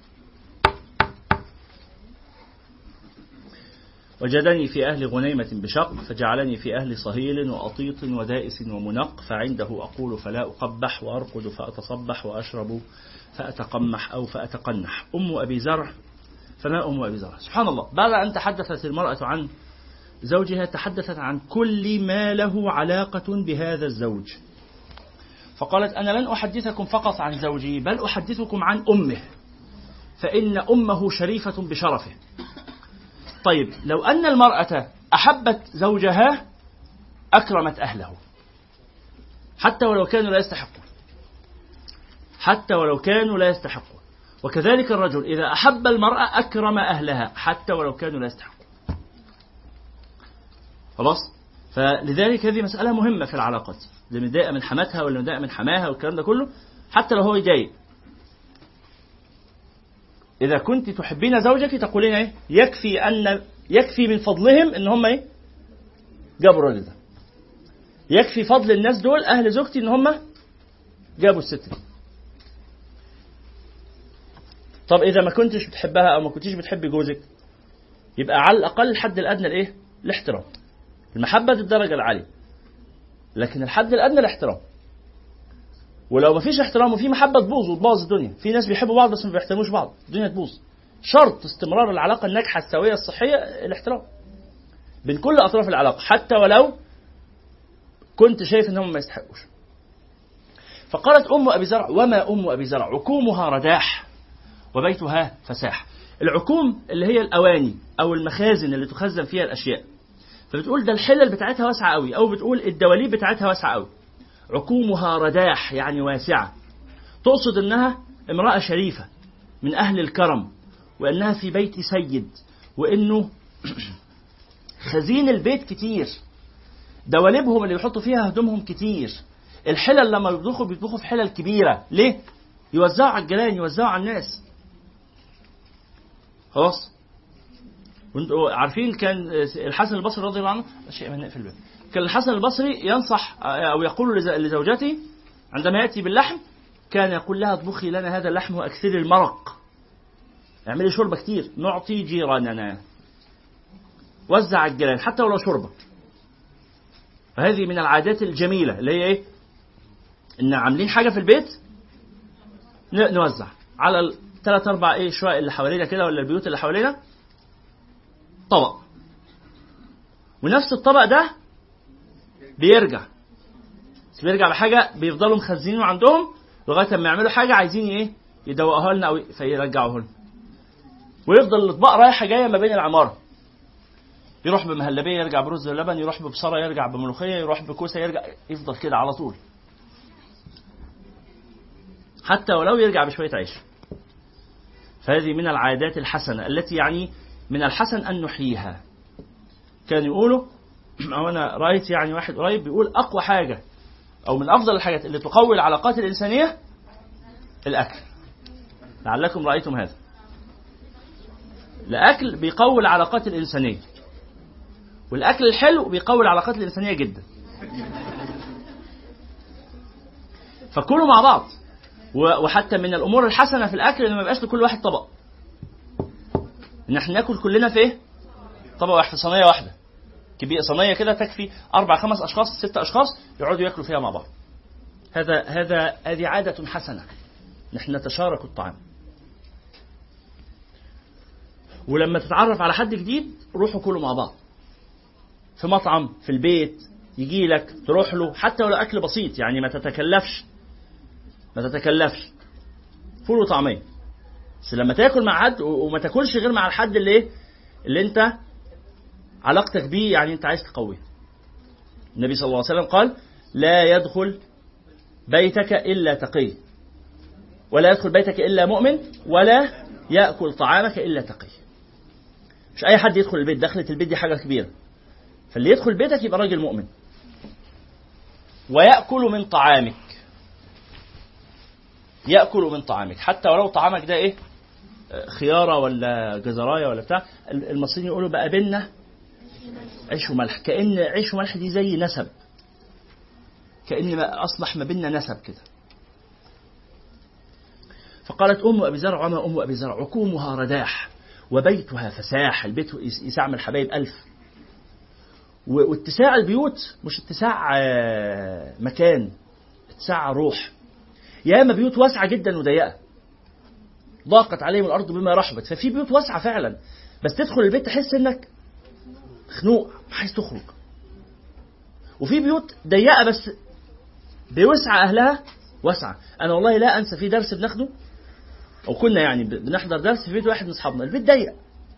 وجدني في أهل غنيمة بشق فجعلني في أهل صهيل وأطيط ودائس ومنق فعنده أقول فلا أقبح وأرقد فأتصبح وأشرب فأتقمح أو فأتقنح أم أبي زرع فما أم أبي زرع سبحان الله بعد أن تحدثت المرأة عن زوجها تحدثت عن كل ما له علاقة بهذا الزوج فقالت أنا لن أحدثكم فقط عن زوجي بل أحدثكم عن أمه فإن أمه شريفة بشرفه طيب لو أن المرأة أحبت زوجها أكرمت أهله حتى ولو كانوا لا يستحقون حتى ولو كانوا لا يستحقون وكذلك الرجل إذا أحب المرأة أكرم أهلها حتى ولو كانوا لا يستحقون خلاص فلذلك هذه مسألة مهمة في العلاقات اللي متضايقة من حماتها ولا متضايقة من حماها والكلام ده كله حتى لو هو يضايق إذا كنت تحبين زوجك تقولين إيه؟ يكفي أن يكفي من فضلهم إن هم إيه؟ جابوا الراجل ده. يكفي فضل الناس دول أهل زوجتي إن هم جابوا الست دي. طب إذا ما كنتش بتحبها أو ما كنتيش بتحبي جوزك يبقى على الأقل الحد الأدنى الإيه؟ الاحترام. المحبة دي الدرجة العالية. لكن الحد الأدنى الاحترام. ولو مفيش احترام وفي محبه تبوظ وتبوظ الدنيا في ناس بيحبوا بعض بس ما بيحترموش بعض الدنيا تبوظ شرط استمرار العلاقه الناجحه السويه الصحيه الاحترام بين كل اطراف العلاقه حتى ولو كنت شايف انهم ما يستحقوش فقالت ام ابي زرع وما ام ابي زرع عكومها رداح وبيتها فساح العكوم اللي هي الاواني او المخازن اللي تخزن فيها الاشياء فبتقول ده الحلل بتاعتها واسعه قوي او بتقول الدواليب بتاعتها واسعه قوي عكومها رداح يعني واسعة تقصد أنها امرأة شريفة من أهل الكرم وأنها في بيت سيد وأنه خزين البيت كتير دواليبهم اللي بيحطوا فيها هدومهم كتير الحلل لما بيطبخوا بيطبخوا في حلل كبيرة ليه؟ يوزعوا على الجيران يوزعوا على الناس خلاص وانتوا عارفين كان الحسن البصري رضي الله عنه شيء من نقفل الباب كان الحسن البصري ينصح او يقول لز- لزوجته عندما ياتي باللحم كان يقول لها اطبخي لنا هذا اللحم واكثري المرق اعملي شوربه كتير نعطي جيراننا وزع على الجيران حتى ولو شوربه فهذه من العادات الجميله اللي هي ايه ان عاملين حاجه في البيت ن- نوزع على الثلاث اربع ايه شويه اللي حوالينا كده ولا البيوت اللي حوالينا طبق ونفس الطبق ده بيرجع بس بيرجع بحاجه بيفضلوا مخزنينه عندهم لغايه ما يعملوا حاجه عايزين ايه يدوقوها لنا او فيرجعوها لنا ويفضل الاطباق رايحه جايه ما بين العماره يروح بمهلبيه يرجع برز اللبن يروح ببصره يرجع بملوخيه يروح بكوسه يرجع يفضل كده على طول حتى ولو يرجع بشويه عيش فهذه من العادات الحسنه التي يعني من الحسن ان نحييها كانوا يقولوا او انا رايت يعني واحد قريب بيقول اقوى حاجه او من افضل الحاجات اللي تقوي العلاقات الانسانيه الاكل لعلكم رايتم هذا الأكل بيقوي العلاقات الإنسانية والأكل الحلو بيقوي العلاقات الإنسانية جدا فكلوا مع بعض و- وحتى من الأمور الحسنة في الأكل إن ما يبقاش لكل واحد طبق إن احنا ناكل كلنا في إيه؟ طبق واحد في صينية واحدة كبيرة صينية كده تكفي أربع خمس أشخاص ست أشخاص يقعدوا ياكلوا فيها مع بعض هذا هذا هذه عادة حسنة نحن نتشارك الطعام ولما تتعرف على حد جديد روحوا كلوا مع بعض في مطعم في البيت يجي لك تروح له حتى ولو اكل بسيط يعني ما تتكلفش ما تتكلفش فول وطعميه بس لما تاكل مع حد و- وما تاكلش غير مع الحد اللي ايه اللي انت علاقتك بيه يعني انت عايز تقويه النبي صلى الله عليه وسلم قال لا يدخل بيتك الا تقي ولا يدخل بيتك الا مؤمن ولا ياكل طعامك الا تقي مش اي حد يدخل البيت دخلة البيت دي حاجه كبيره فاللي يدخل بيتك يبقى راجل مؤمن ويأكل من طعامك يأكل من طعامك حتى ولو طعامك ده ايه آه، خيارة ولا جزراية ولا بتاع المصريين يقولوا بقى بينا عيش وملح كأن عيش وملح دي زي نسب كأن ما أصبح ما بيننا نسب كده فقالت أم أبي زرع وما أم أبي زرع عكومها رداح وبيتها فساح البيت يس- يساع من الحبايب ألف و- واتساع البيوت مش اتساع آه، مكان اتساع روح ياما بيوت واسعة جدا وضيقة ضاقت عليهم الأرض بما رحبت ففي بيوت واسعة فعلا بس تدخل البيت تحس إنك خنوق عايز تخرج وفي بيوت ضيقة بس بوسع أهلها واسعة أنا والله لا أنسى في درس بناخده أو كنا يعني ب- بنحضر درس في بيت واحد من أصحابنا البيت ضيق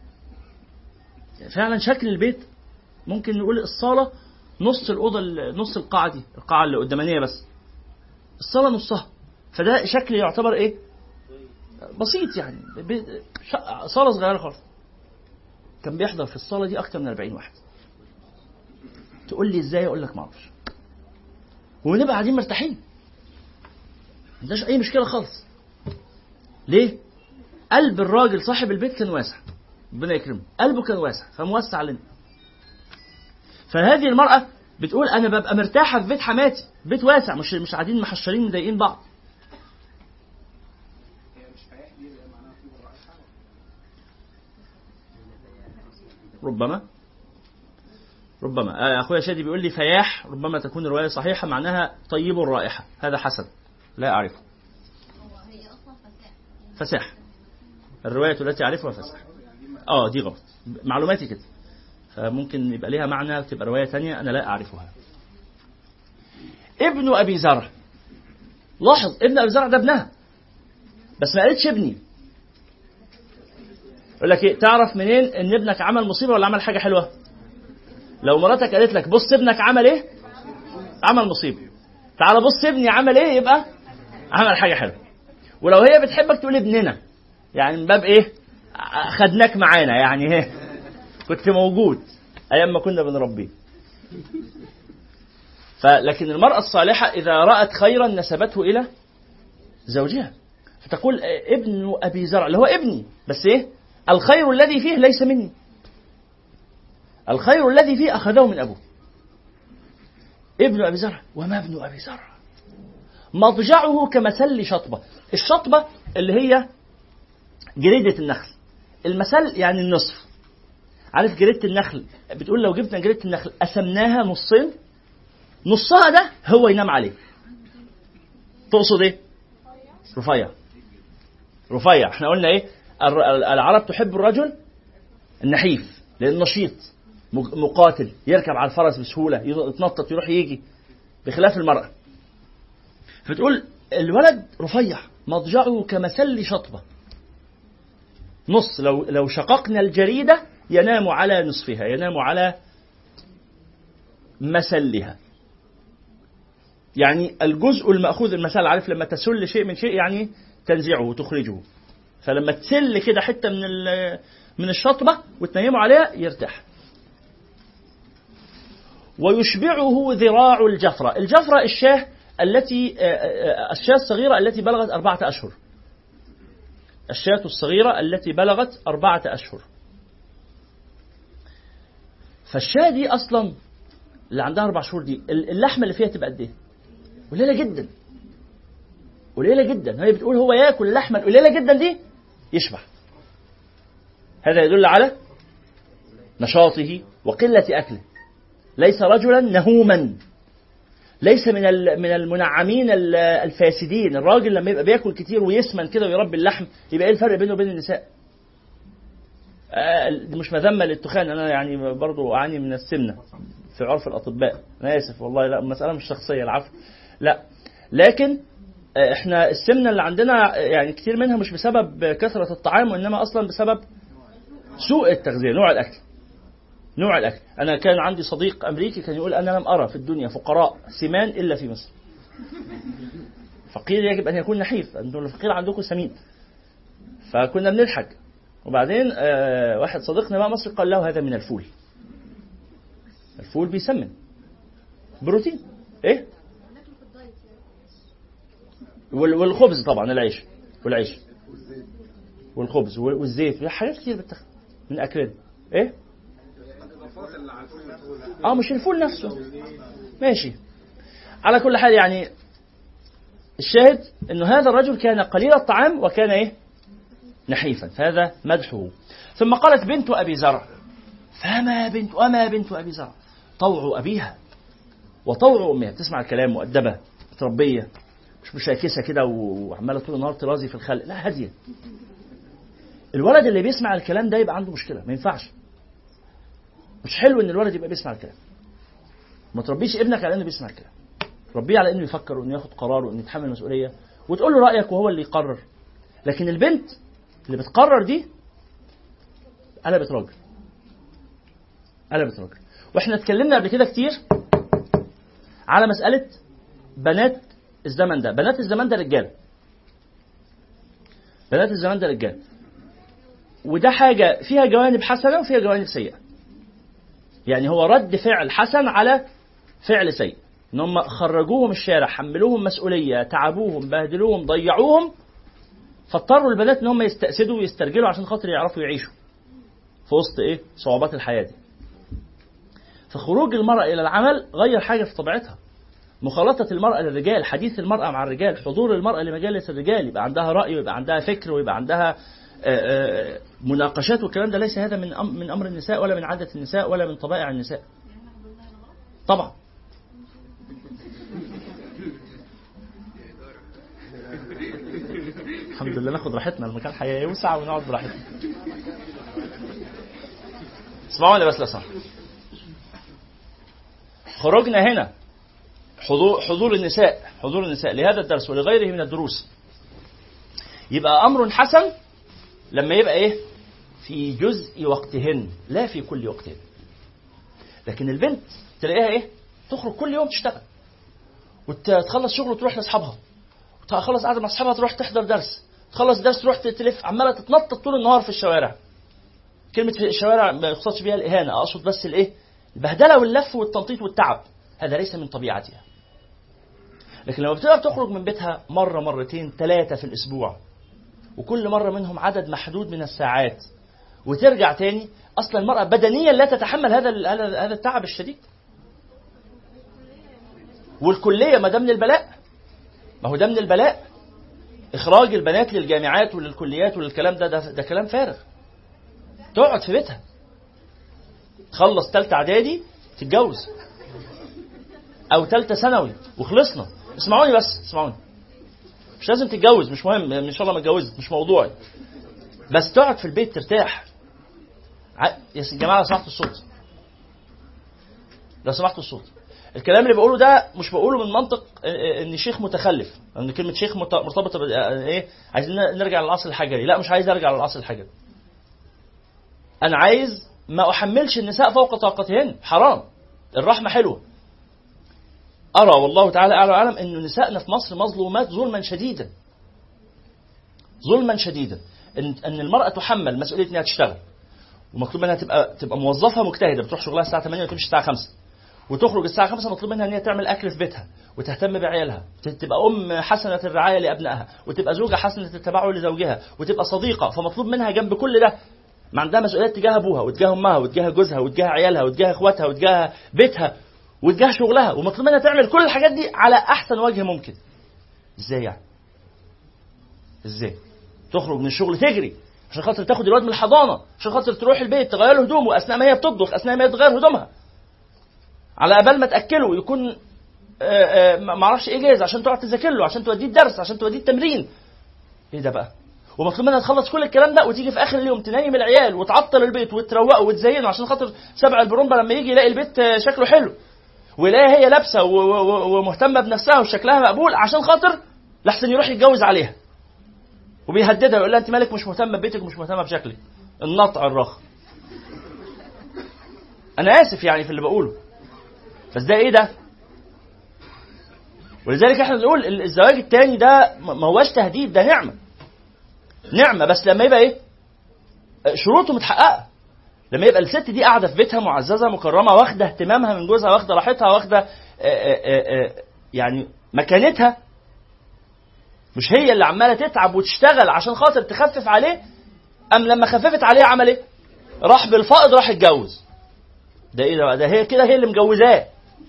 فعلا شكل البيت ممكن نقول الصالة نص الأوضة ال- نص القاعة دي القاعة اللي قدامانية بس الصالة نصها فده شكل يعتبر إيه بسيط يعني ب- ش- صالة صغيرة خالص كان بيحضر في الصالة دي أكتر من 40 واحد تقول لي إزاي أقول لك ما أعرفش ونبقى قاعدين مرتاحين ما عندناش أي مشكلة خالص ليه؟ قلب الراجل صاحب البيت كان واسع ربنا يكرمه قلبه كان واسع فموسع لنا فهذه المرأة بتقول أنا ببقى مرتاحة في بيت حماتي بيت واسع مش مش قاعدين محشرين مضايقين بعض ربما ربما آه، أخويا شادي بيقول لي فياح ربما تكون الرواية صحيحة معناها طيب الرائحة هذا حسن لا أعرفه هي اصلا فساح فساح الرواية التي أعرفها فساح اه دي غلط معلوماتي كده فممكن يبقى ليها معنى تبقى رواية تانية أنا لا أعرفها ابن أبي زرع لاحظ ابن أبي زرع ده ابنها بس ما قالتش ابني يقول لك ايه تعرف منين ان ابنك عمل مصيبه ولا عمل حاجه حلوه لو مراتك قالت لك بص ابنك عمل ايه عمل مصيبه تعال بص ابني عمل ايه يبقى عمل حاجه حلوه ولو هي بتحبك تقول ابننا يعني من باب ايه خدناك معانا يعني ايه كنت موجود ايام ما كنا بنربيه فلكن المرأة الصالحة إذا رأت خيرا نسبته إلى زوجها فتقول ابن أبي زرع اللي هو ابني بس إيه الخير الذي فيه ليس مني الخير الذي فيه أخذه من أبوه ابن أبي زرع وما ابن أبي زرع مضجعه كمسل شطبة الشطبة اللي هي جريدة النخل المسل يعني النصف عارف جريدة النخل بتقول لو جبنا جريدة النخل قسمناها نصين نصها ده هو ينام عليه تقصد ايه رفيع رفيع احنا قلنا ايه الر- العرب تحب الرجل النحيف لانه نشيط مق- مقاتل يركب على الفرس بسهوله يتنطط يروح يجي بخلاف المراه فتقول الولد رفيع مضجعه كمسل شطبه نص لو لو شققنا الجريده ينام على نصفها ينام على مسلها يعني الجزء المأخوذ المثال عارف لما تسل شيء من شيء يعني تنزعه وتخرجه فلما تسل كده حته من ال- من الشطبه وتنيمه عليها يرتاح ويشبعه ذراع الجفرة الجفرة الشاه التي آه، آه، الشاة الصغيرة التي بلغت أربعة أشهر الشاة الصغيرة التي بلغت أربعة أشهر فالشاة دي اصلا اللي عندها اربع شهور دي ال- اللحمه اللي فيها تبقى قد ايه؟ قليله جدا قليله جدا هي بتقول هو ياكل اللحمه القليله جدا دي يشبع هذا يدل على نشاطه وقله اكله ليس رجلا نهوما ليس من ال- من المنعمين ال- الفاسدين الراجل لما يبقى بياكل كتير ويسمن كده ويربي اللحم يبقى ايه الفرق بينه وبين النساء آه، دي مش مذمه للتخان انا يعني برضو اعاني من السمنه في عرف الاطباء انا اسف والله لا المساله مش شخصيه العفو لا لكن آه، احنا السمنه اللي عندنا آه، يعني كتير منها مش بسبب كثره الطعام وانما اصلا بسبب سوء التغذيه نوع الاكل نوع الاكل انا كان عندي صديق امريكي كان يقول انا لم ارى في الدنيا فقراء سمان الا في مصر فقير يجب ان يكون نحيف انتم الفقير عندكم سمين فكنا بنضحك وبعدين آه واحد صديقنا بقى مصري قال له هذا من الفول الفول بيسمن بروتين ايه وال- والخبز طبعا العيش والعيش والخبز وال- والزيت حاجات كتير بتاخد من اكلنا ايه اه مش الفول نفسه ماشي على كل حال يعني الشاهد انه هذا الرجل كان قليل الطعام وكان ايه نحيفا فهذا مدحه ثم قالت بنت ابي زرع فما بنت وما بنت ابي زرع طوع ابيها وطوع امها تسمع الكلام مؤدبه متربيه مش مشاكسه كده وعماله طول النهار ترازي في الخلق لا هاديه الولد اللي بيسمع الكلام ده يبقى عنده مشكله ما ينفعش مش حلو ان الولد يبقى بيسمع الكلام ما تربيش ابنك على انه بيسمع الكلام ربيه على انه يفكر وانه ياخد قرار وانه يتحمل مسؤوليه وتقول له رايك وهو اللي يقرر لكن البنت اللي بتقرر دي قلبت راجل قلبت راجل واحنا اتكلمنا قبل كده كتير على مساله بنات الزمن ده بنات الزمن ده رجاله بنات الزمن ده رجاله وده حاجه فيها جوانب حسنه وفيها جوانب سيئه يعني هو رد فعل حسن على فعل سيء ان هم خرجوهم الشارع حملوهم مسؤوليه تعبوهم بهدلوهم ضيعوهم فاضطروا البنات ان هم يستأسدوا ويسترجلوا عشان خاطر يعرفوا يعيشوا في وسط ايه صعوبات الحياه دي فخروج المرأة إلى العمل غير حاجة في طبيعتها مخالطة المرأة للرجال حديث المرأة مع الرجال حضور المرأة لمجالس الرجال يبقى عندها رأي ويبقى عندها فكر ويبقى عندها آه، آه، مناقشات والكلام ده ليس هذا من أم- من أمر النساء ولا من عادة النساء ولا من طبائع النساء طبعا الحمد لله ناخد راحتنا المكان هيوسع ونقعد براحتنا اسمعوني بس لو سمحت خروجنا هنا حضور حضور النساء حضور النساء لهذا الدرس ولغيره من الدروس يبقى امر حسن لما يبقى ايه في جزء وقتهن لا في كل وقتهن لكن البنت تلاقيها ايه تخرج كل يوم تشتغل وتخلص شغل وتروح لاصحابها تخلص قاعده مع اصحابها تروح تحضر درس تخلص درس تروح تلف عماله تتنطط طول النهار في الشوارع كلمه في الشوارع ما يقصدش بيها الاهانه اقصد بس الايه البهدله واللف والتنطيط والتعب هذا ليس من طبيعتها لكن لما بتقدر تخرج من بيتها مره مرتين ثلاثه في الاسبوع وكل مره منهم عدد محدود من الساعات وترجع تاني اصلا المراه بدنيا لا تتحمل هذا ال- هذا هذا التعب الشديد والكليه ما ده من البلاء ما هو ده من البلاء اخراج البنات للجامعات وللكليات وللكلام ده ده, ده كلام فارغ تقعد في بيتها تخلص تالتة اعدادي تتجوز او تالتة ثانوي وخلصنا اسمعوني بس اسمعوني مش لازم تتجوز مش مهم ان شاء الله ما اتجوزت مش موضوعي بس تقعد في البيت ترتاح ع- يا جماعه لو سمحتوا الصوت لو سمحتوا الصوت الكلام اللي بقوله ده مش بقوله من منطق آه، ان شيخ متخلف ان كلمه شيخ مت- مرتبطه بال- آه، ايه عايزين ن- نرجع للعصر الحجري لا مش عايز ارجع للعصر الحجري انا عايز ما احملش النساء فوق طاقتهن حرام الرحمه حلوه ارى والله تعالى اعلى واعلم ان نسائنا في مصر مظلومات ظلما شديدا ظلما شديدا ان ان المراه تحمل مسؤوليه انها تشتغل ومطلوب منها تبقى تبقى موظفه مجتهده بتروح شغلها الساعه 8 وتمشي الساعه 5 وتخرج الساعه 5 مطلوب منها ان هي تعمل اكل في بيتها وتهتم بعيالها ت- تبقى ام حسنه الرعايه لابنائها وتبقى زوجه حسنه التبع لزوجها وتبقى صديقه فمطلوب منها جنب كل ده ما عندها مسؤوليات تجاه ابوها وتجاه امها وتجاه جوزها وتجاه عيالها وتجاه اخواتها وتجاه بيتها وتجاه شغلها ومطلوب منها تعمل كل الحاجات دي على احسن وجه ممكن ازاي يعني ازاي تخرج من الشغل تجري عشان خاطر تاخد الواد من الحضانه عشان خاطر تروح البيت تغير له هدومه اثناء ما هي بتطبخ اثناء ما هي بتغير هدومها على قبل ما تاكله يكون آه، آه، ما اعرفش ايه جاهز عشان تقعد تذاكر له عشان توديه الدرس عشان توديه التمرين ايه ده بقى ومطلوب منها تخلص كل الكلام ده وتيجي في اخر اليوم تنيم العيال وتعطل البيت وتروقه وتزينه عشان خاطر سبع البرومبا لما يجي يلاقي البيت آه، شكله حلو ويلاقيها هي لابسه و- و- و- ومهتمه بنفسها وشكلها مقبول عشان خاطر لحسن يروح يتجوز عليها وبيهددها يقول لها انت مالك مش مهتمه ببيتك ومش مهتمه بشكلك النطع الرخ انا اسف يعني في اللي بقوله بس ده ايه ده ولذلك احنا بنقول ال- الزواج التاني ده ما ما هواش تهديد ده نعمه نعمه بس لما يبقى ايه شروطه متحققه لما يبقى الست دي قاعده في بيتها معززه مكرمه واخده اهتمامها من جوزها واخده راحتها واخده آه، آه، آه، آه، يعني مكانتها مش هي اللي عماله تتعب وتشتغل عشان خاطر تخفف عليه ام لما خففت عليه عمل ايه؟ راح بالفائض راح اتجوز ده ايه ده بقى؟ ده هي كده هي اللي مجوزاه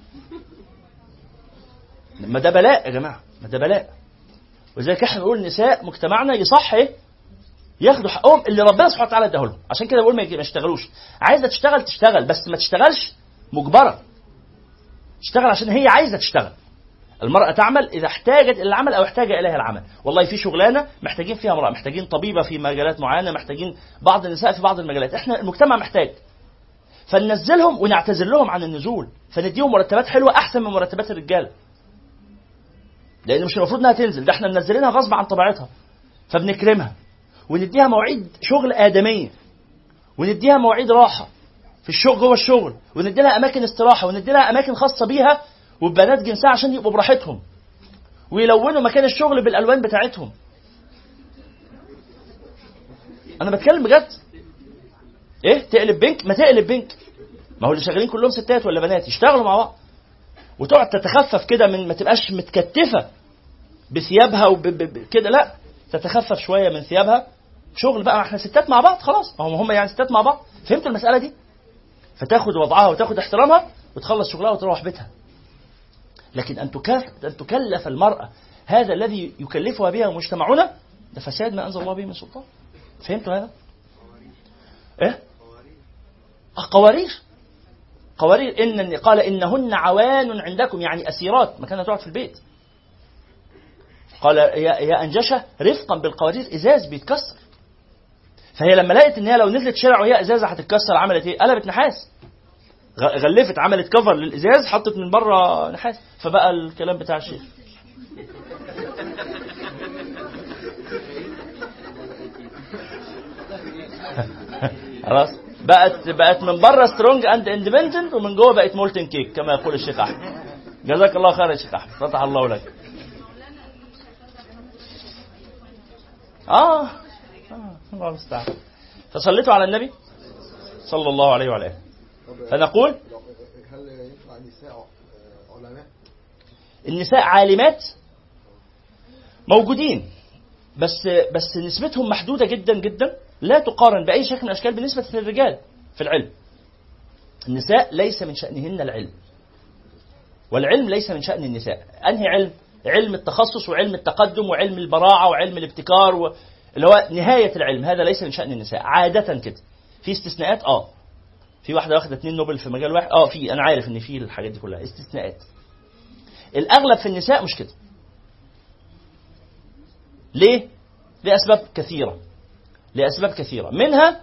ما ده بلاء يا جماعه ما ده بلاء ولذلك احنا بنقول النساء مجتمعنا يصح ايه؟ ياخدوا حقهم اللي ربنا سبحانه وتعالى اداه لهم عشان كده بقول ما يجي- ما يشتغلوش عايزه تشتغل تشتغل بس ما تشتغلش مجبره تشتغل عشان هي عايزه تشتغل المرأة تعمل إذا احتاجت إلى العمل أو احتاج إليها العمل والله في شغلانة محتاجين فيها امرأة محتاجين طبيبة في مجالات معينة محتاجين بعض النساء في بعض المجالات إحنا المجتمع محتاج فننزلهم ونعتذر لهم عن النزول فنديهم مرتبات حلوة أحسن من مرتبات الرجال لأن مش المفروض إنها تنزل ده إحنا منزلينها غصب عن طبيعتها فبنكرمها ونديها مواعيد شغل آدمية ونديها مواعيد راحة في الشغل جوه الشغل وندي لها اماكن استراحه وندي لها اماكن خاصه بيها وببنات جنسها عشان يبقوا براحتهم ويلونوا مكان الشغل بالالوان بتاعتهم انا بتكلم بجد ايه تقلب بنك ما تقلب بنك ما هو اللي شغالين كلهم ستات ولا بنات يشتغلوا مع بعض وتقعد تتخفف كده من ما تبقاش متكتفه بثيابها وكده لا تتخفف شويه من ثيابها شغل بقى احنا ستات مع بعض خلاص هم هم يعني ستات مع بعض فهمتوا المساله دي فتاخد وضعها وتاخد احترامها وتخلص شغلها وتروح بيتها لكن ان تكلف ان تكلف المراه هذا الذي يكلفها به مجتمعنا ده فساد ما انزل الله به من سلطان فهمتوا هذا؟ ايه؟ آه، قوارير قوارير ان قال انهن عوان عندكم يعني اسيرات مكانها تقعد في البيت قال يا يا انجشه رفقا بالقوارير ازاز بيتكسر فهي لما لقت ان هي لو نزلت شارع وهي ازازه هتتكسر عملت ايه؟ قلبت نحاس غ- غلفت عملت كفر للازاز حطت من بره نحاس فبقى الكلام بتاع الشيخ خلاص بقت بقت من بره سترونج اند اندبندنت ومن جوه بقت مولتن كيك كما يقول الشيخ احمد جزاك الله خير يا شيخ احمد فتح الله لك اه, آه. الله المستعان فصليتوا على النبي صلى الله عليه وعلى اله فنقول هل ينفع النساء علماء؟ النساء عالمات موجودين بس بس نسبتهم محدوده جدا جدا لا تقارن باي شكل من الاشكال بالنسبه للرجال في العلم. النساء ليس من شانهن العلم. والعلم ليس من شان النساء. انهي علم؟ علم التخصص وعلم التقدم وعلم البراعه وعلم الابتكار و... اللي هو نهايه العلم هذا ليس من شان النساء عاده كده. في استثناءات اه. في واحده واخده اتنين نوبل في مجال واحد اه في انا عارف ان في الحاجات دي كلها استثناءات. الاغلب في النساء مش كده. ليه؟ لأسباب كثيرة لأسباب كثيرة منها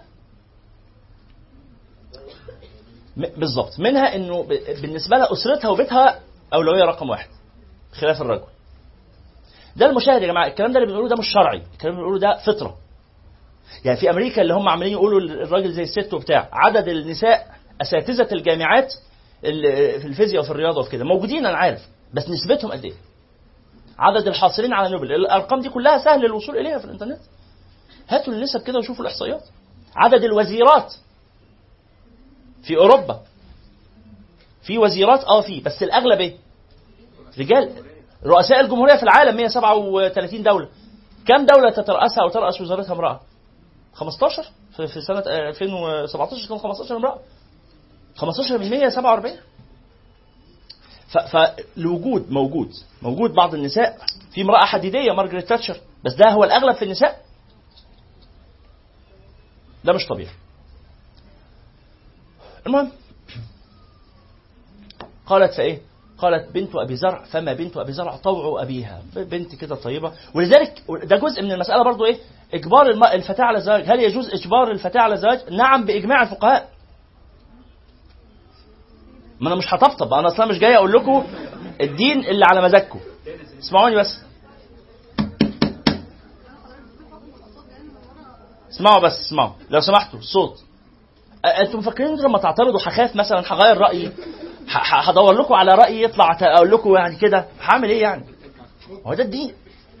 م- بالضبط منها انه ب- بالنسبة لها أسرتها وبيتها أولوية رقم واحد خلاف الرجل ده المشاهد يا جماعة الكلام ده اللي بنقوله ده مش شرعي الكلام اللي بنقوله ده فطرة يعني في أمريكا اللي هم عمالين يقولوا الراجل زي الست وبتاع عدد النساء أساتذة الجامعات ال- في الفيزياء وفي الرياضة وفي كده موجودين أنا عارف بس نسبتهم قد إيه؟ عدد الحاصلين على نوبل الارقام دي كلها سهل الوصول اليها في الانترنت هاتوا النسب كده وشوفوا الاحصائيات عدد الوزيرات في اوروبا في وزيرات اه في بس الاغلب ايه رجال رؤساء الجمهوريه في العالم 137 دوله كم دوله تترأسها او ترأس وزارتها امراه 15 في في سنه آه، 2017 كانوا 15 امراه 15 من 147 ف- فالوجود موجود موجود بعض النساء في امراه حديديه مارجريت تاتشر بس ده هو الاغلب في النساء ده مش طبيعي المهم قالت فايه قالت بنت ابي زرع فما بنت ابي زرع طوع ابيها ب- بنت كده طيبه ولذلك ده جزء من المساله برضو ايه اجبار الم- الفتاه على الزواج هل يجوز اجبار الفتاه على الزواج نعم باجماع الفقهاء ما انا مش هطبطب انا اصلا مش جاي اقول لكم الدين اللي على مزاجكم اسمعوني بس اسمعوا بس اسمعوا لو سمحتوا الصوت أ- انتوا مفكرين لما تعترضوا هخاف مثلا هغير رايي ه- ه- هدور لكم على راي يطلع ت- اقول لكم يعني كده هعمل ايه يعني هو ده الدين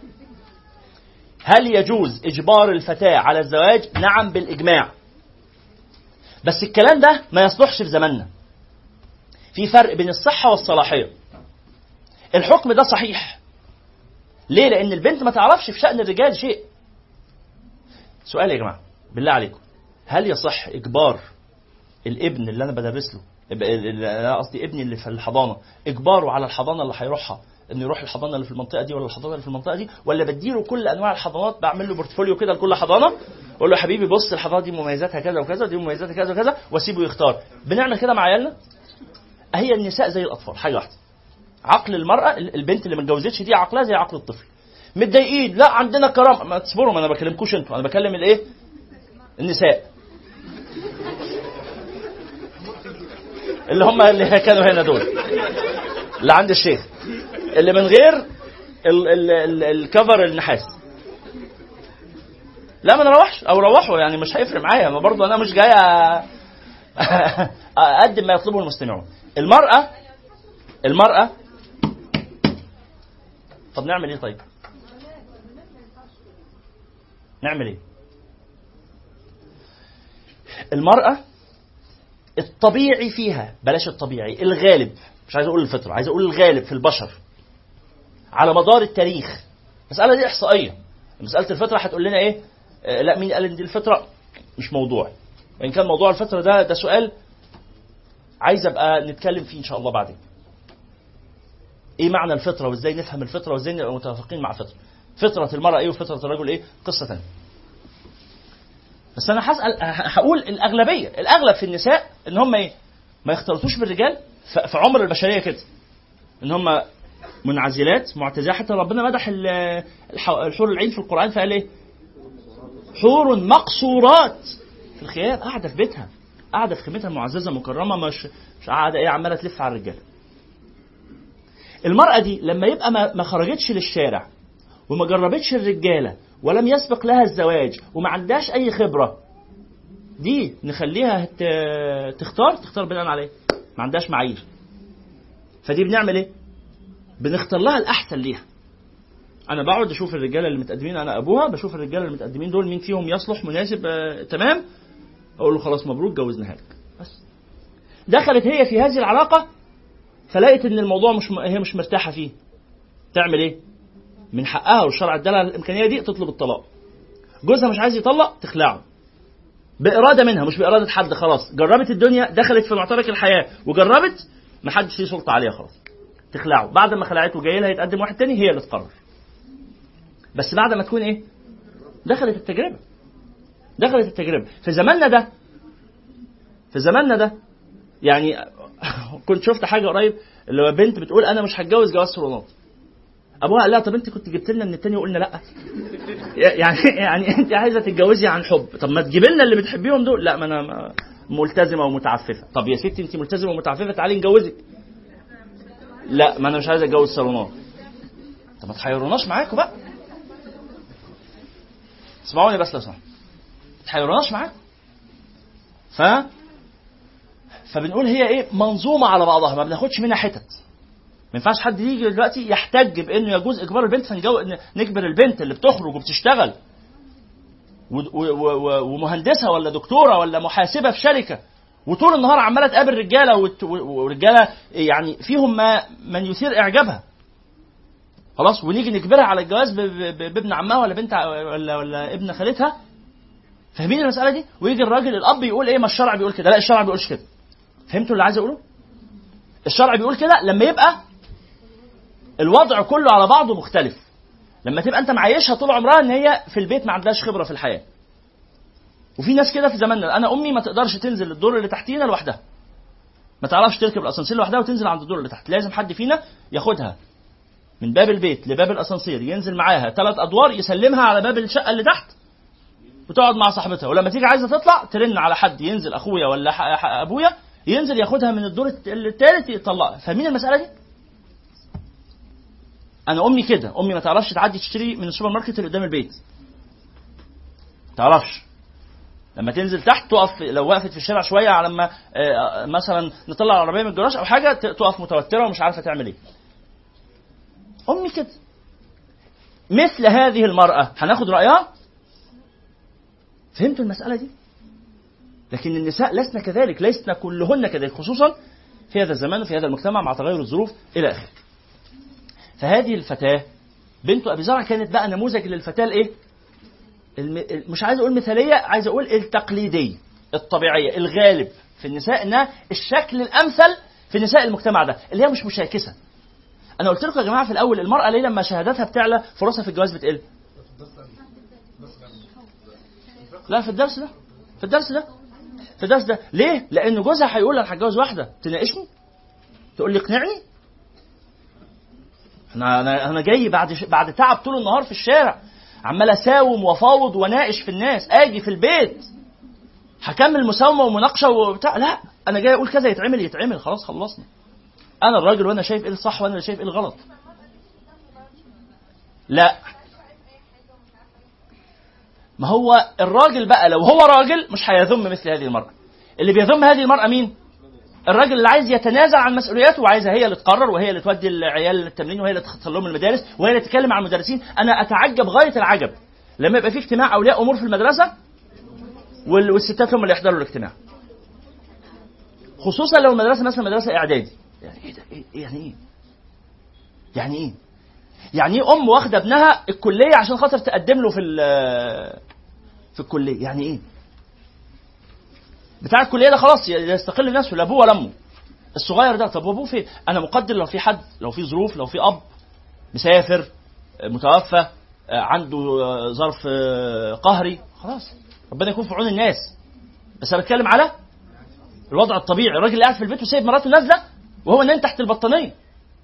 هل يجوز اجبار الفتاه على الزواج نعم بالاجماع بس الكلام ده ما يصلحش في زماننا في فرق بين الصحه والصلاحيه الحكم ده صحيح ليه لان البنت ما تعرفش في شان الرجال شيء سؤال يا جماعه بالله عليكم هل يصح اجبار الابن اللي انا بدرس له ال- ال- انا قصدي ابني اللي في الحضانه اجباره على الحضانه اللي هيروحها انه يروح الحضانه اللي في المنطقه دي ولا الحضانه اللي في المنطقه دي ولا بديله كل انواع الحضانات بعمل له بورتفوليو كده لكل حضانه اقول له يا حبيبي بص الحضانه دي مميزاتها كذا وكذا ودي مميزاتها كذا وكذا واسيبه يختار بنعمل كده مع عيالنا هي النساء زي الاطفال حاجه واحده عقل المراه ال- البنت اللي ما اتجوزتش دي عقلها زي عقل الطفل متضايقين لا عندنا كرامه ما تصبروا ما انا بكلمكوش انتوا انا بكلم الايه النساء اللي هم اللي كانوا هنا دول اللي عند الشيخ اللي من غير ال ال ال الكفر النحاس لا ما نروحش او روحوا يعني مش هيفرق معايا ما برضه انا مش جاي أ- اقدم ما يطلبه المستمعون المراه المراه طب نعمل ايه طيب نعمل ايه المراه الطبيعي فيها بلاش الطبيعي الغالب مش عايز اقول الفطره عايز اقول الغالب في البشر على مدار التاريخ المساله دي احصائيه مساله الفطره هتقول لنا ايه آه لا مين قال ان دي الفطره مش موضوع وان كان موضوع الفطره ده ده سؤال عايز ابقى نتكلم فيه ان شاء الله بعدين ايه معنى الفطره وازاي نفهم الفطره وازاي نبقى متوافقين مع الفطره فطره المراه ايه وفطره الرجل ايه قصه ثانيه بس انا هسال ه- هقول الاغلبيه الاغلب في النساء ان هم ايه ما يختلطوش بالرجال ف- في عمر البشريه كده ان هم منعزلات معتزله حتى ربنا مدح ال- الح- الحور العين في القران فقال ايه حور مقصورات في الخيام قاعده في بيتها قاعده في خيمتها معززه مكرمه مش مش قاعده ايه عماله تلف على الرجاله المرأة دي لما يبقى ما ما خرجتش للشارع وما جربتش الرجالة ولم يسبق لها الزواج وما عندهاش أي خبرة دي نخليها ت- تختار تختار بناء على ايه؟ ما عندهاش معايير فدي بنعمل ايه؟ بنختار لها الأحسن ليها أنا بقعد أشوف الرجالة اللي متقدمين أنا أبوها بشوف الرجالة اللي متقدمين دول مين فيهم يصلح مناسب آه تمام أقول له خلاص مبروك جوزناها لك بس دخلت هي في هذه العلاقة فلقيت ان الموضوع مش هي مش مرتاحه فيه تعمل ايه من حقها والشرع ادالها الامكانيه دي تطلب الطلاق جوزها مش عايز يطلق تخلعه باراده منها مش باراده حد خلاص جربت الدنيا دخلت في معترك الحياه وجربت ما حدش ليه سلطه عليها خلاص تخلعه بعد ما خلعته جاي لها يتقدم واحد تاني هي اللي تقرر بس بعد ما تكون ايه دخلت التجربه دخلت التجربه في زماننا ده في زماننا ده يعني كنت شفت حاجه قريب اللي هو بنت بتقول انا مش هتجوز جواز صالونات ابوها قال لها طب انت كنت جبت لنا من التاني وقلنا لا يعني يعني انت عايزه تتجوزي عن حب طب ما تجيب لنا اللي بتحبيهم دول لا ما انا ما- ملتزمه ومتعففه طب يا ستي انت ملتزمه ومتعففه تعالي نجوزك لا ما انا مش عايز اتجوز صالونات طب ما تحيروناش معاكم بقى اسمعوني بس لو سمحت ما تحيروناش معاكم ف فبنقول هي ايه منظومه على بعضها ما بناخدش منها حتت ما ينفعش حد يجي دلوقتي يحتج بانه يجوز اجبار البنت فنجو نجبر البنت اللي بتخرج وبتشتغل و- و- و- ومهندسه ولا دكتوره ولا محاسبه في شركه وطول النهار عماله تقابل رجاله وت- و- ورجاله يعني فيهم ما من يثير اعجابها خلاص ونيجي نجبرها على الجواز ب- ب- ب- بابن عمها ولا بنت ع- ولا ولا ابن خالتها فاهمين المساله دي ويجي الراجل الاب يقول ايه ما الشرع بيقول كده لا الشرع ما بيقولش كده فهمتوا اللي عايز اقوله الشرع بيقول كده لما يبقى الوضع كله على بعضه مختلف لما تبقى انت معيشها طول عمرها ان هي في البيت ما عندهاش خبره في الحياه وفي ناس كده في زماننا انا امي ما تقدرش تنزل الدور اللي تحتينا لوحدها ما تعرفش تركب الاسانسير لوحدها وتنزل عند الدور اللي تحت لازم حد فينا ياخدها من باب البيت لباب الاسانسير ينزل معاها ثلاث ادوار يسلمها على باب الشقه اللي تحت وتقعد مع صاحبتها ولما تيجي عايزه تطلع ترن على حد ينزل اخويا ولا ح- ح- ابويا ينزل ياخدها من الدور الت- الثالث يطلعها فاهمين المساله دي انا امي كده امي ما تعرفش تعدي تشتري من السوبر ماركت اللي قدام البيت ما تعرفش لما تنزل تحت تقف لو وقفت في الشارع شويه على ما آه، مثلا نطلع العربيه من الجراج او حاجه ت- تقف متوتره ومش عارفه تعمل ايه امي كده مثل هذه المراه هناخد رايها فهمتوا المساله دي لكن النساء لسنا كذلك لسنا كلهن كذلك خصوصا في هذا الزمان وفي هذا المجتمع مع تغير الظروف الى اخره فهذه الفتاه بنت ابي زرع كانت بقى نموذج للفتاه الايه الم... مش عايز اقول مثاليه عايز اقول التقليديه الطبيعيه الغالب في النساء انها الشكل الامثل في نساء المجتمع ده اللي هي مش مشاكسه انا قلت لكم يا جماعه في الاول المراه ليه لما شهاداتها بتعلى فرصها في الجواز بتقل لا في الدرس ده في الدرس ده في الدرس ده ليه لان جوزها هيقول انا هتجوز واحده تناقشني تقول لي اقنعني انا انا انا جاي بعد ش... بعد تعب طول النهار في الشارع عمال اساوم وافاوض واناقش في الناس اجي في البيت هكمل مساومه ومناقشه وبتاع لا انا جاي اقول كذا يتعمل يتعمل خلاص خلصنا انا الراجل وانا شايف ايه الصح وانا اللي شايف ايه الغلط لا ما هو الراجل بقى لو هو راجل مش هيذم مثل هذه المرأة اللي بيذم هذه المرأة مين الراجل اللي عايز يتنازل عن مسؤولياته وعايزها هي اللي تقرر وهي اللي تودي العيال التمرين وهي اللي تدخل لهم المدارس وهي اللي تتكلم مع المدرسين انا اتعجب غايه العجب لما يبقى في اجتماع اولياء امور في المدرسه وال- والستات هم اللي يحضروا الاجتماع خصوصا لو المدرسه مثلا مدرسه اعدادي يعني ايه ده إيه يعني ايه يعني ايه يعني ايه ام واخده ابنها الكليه عشان خاطر تقدم له في ال- في الكليه يعني ايه بتاع الكليه ده خلاص يستقل بنفسه لا ابوه ولا امه الصغير ده طب ابوه فين انا مقدر لو في حد لو في ظروف لو في اب مسافر متوفى عنده ظرف قهري خلاص ربنا يكون في عون الناس بس انا بتكلم على الوضع الطبيعي الراجل اللي قاعد في البيت وسايب مراته نازله وهو نايم تحت البطانيه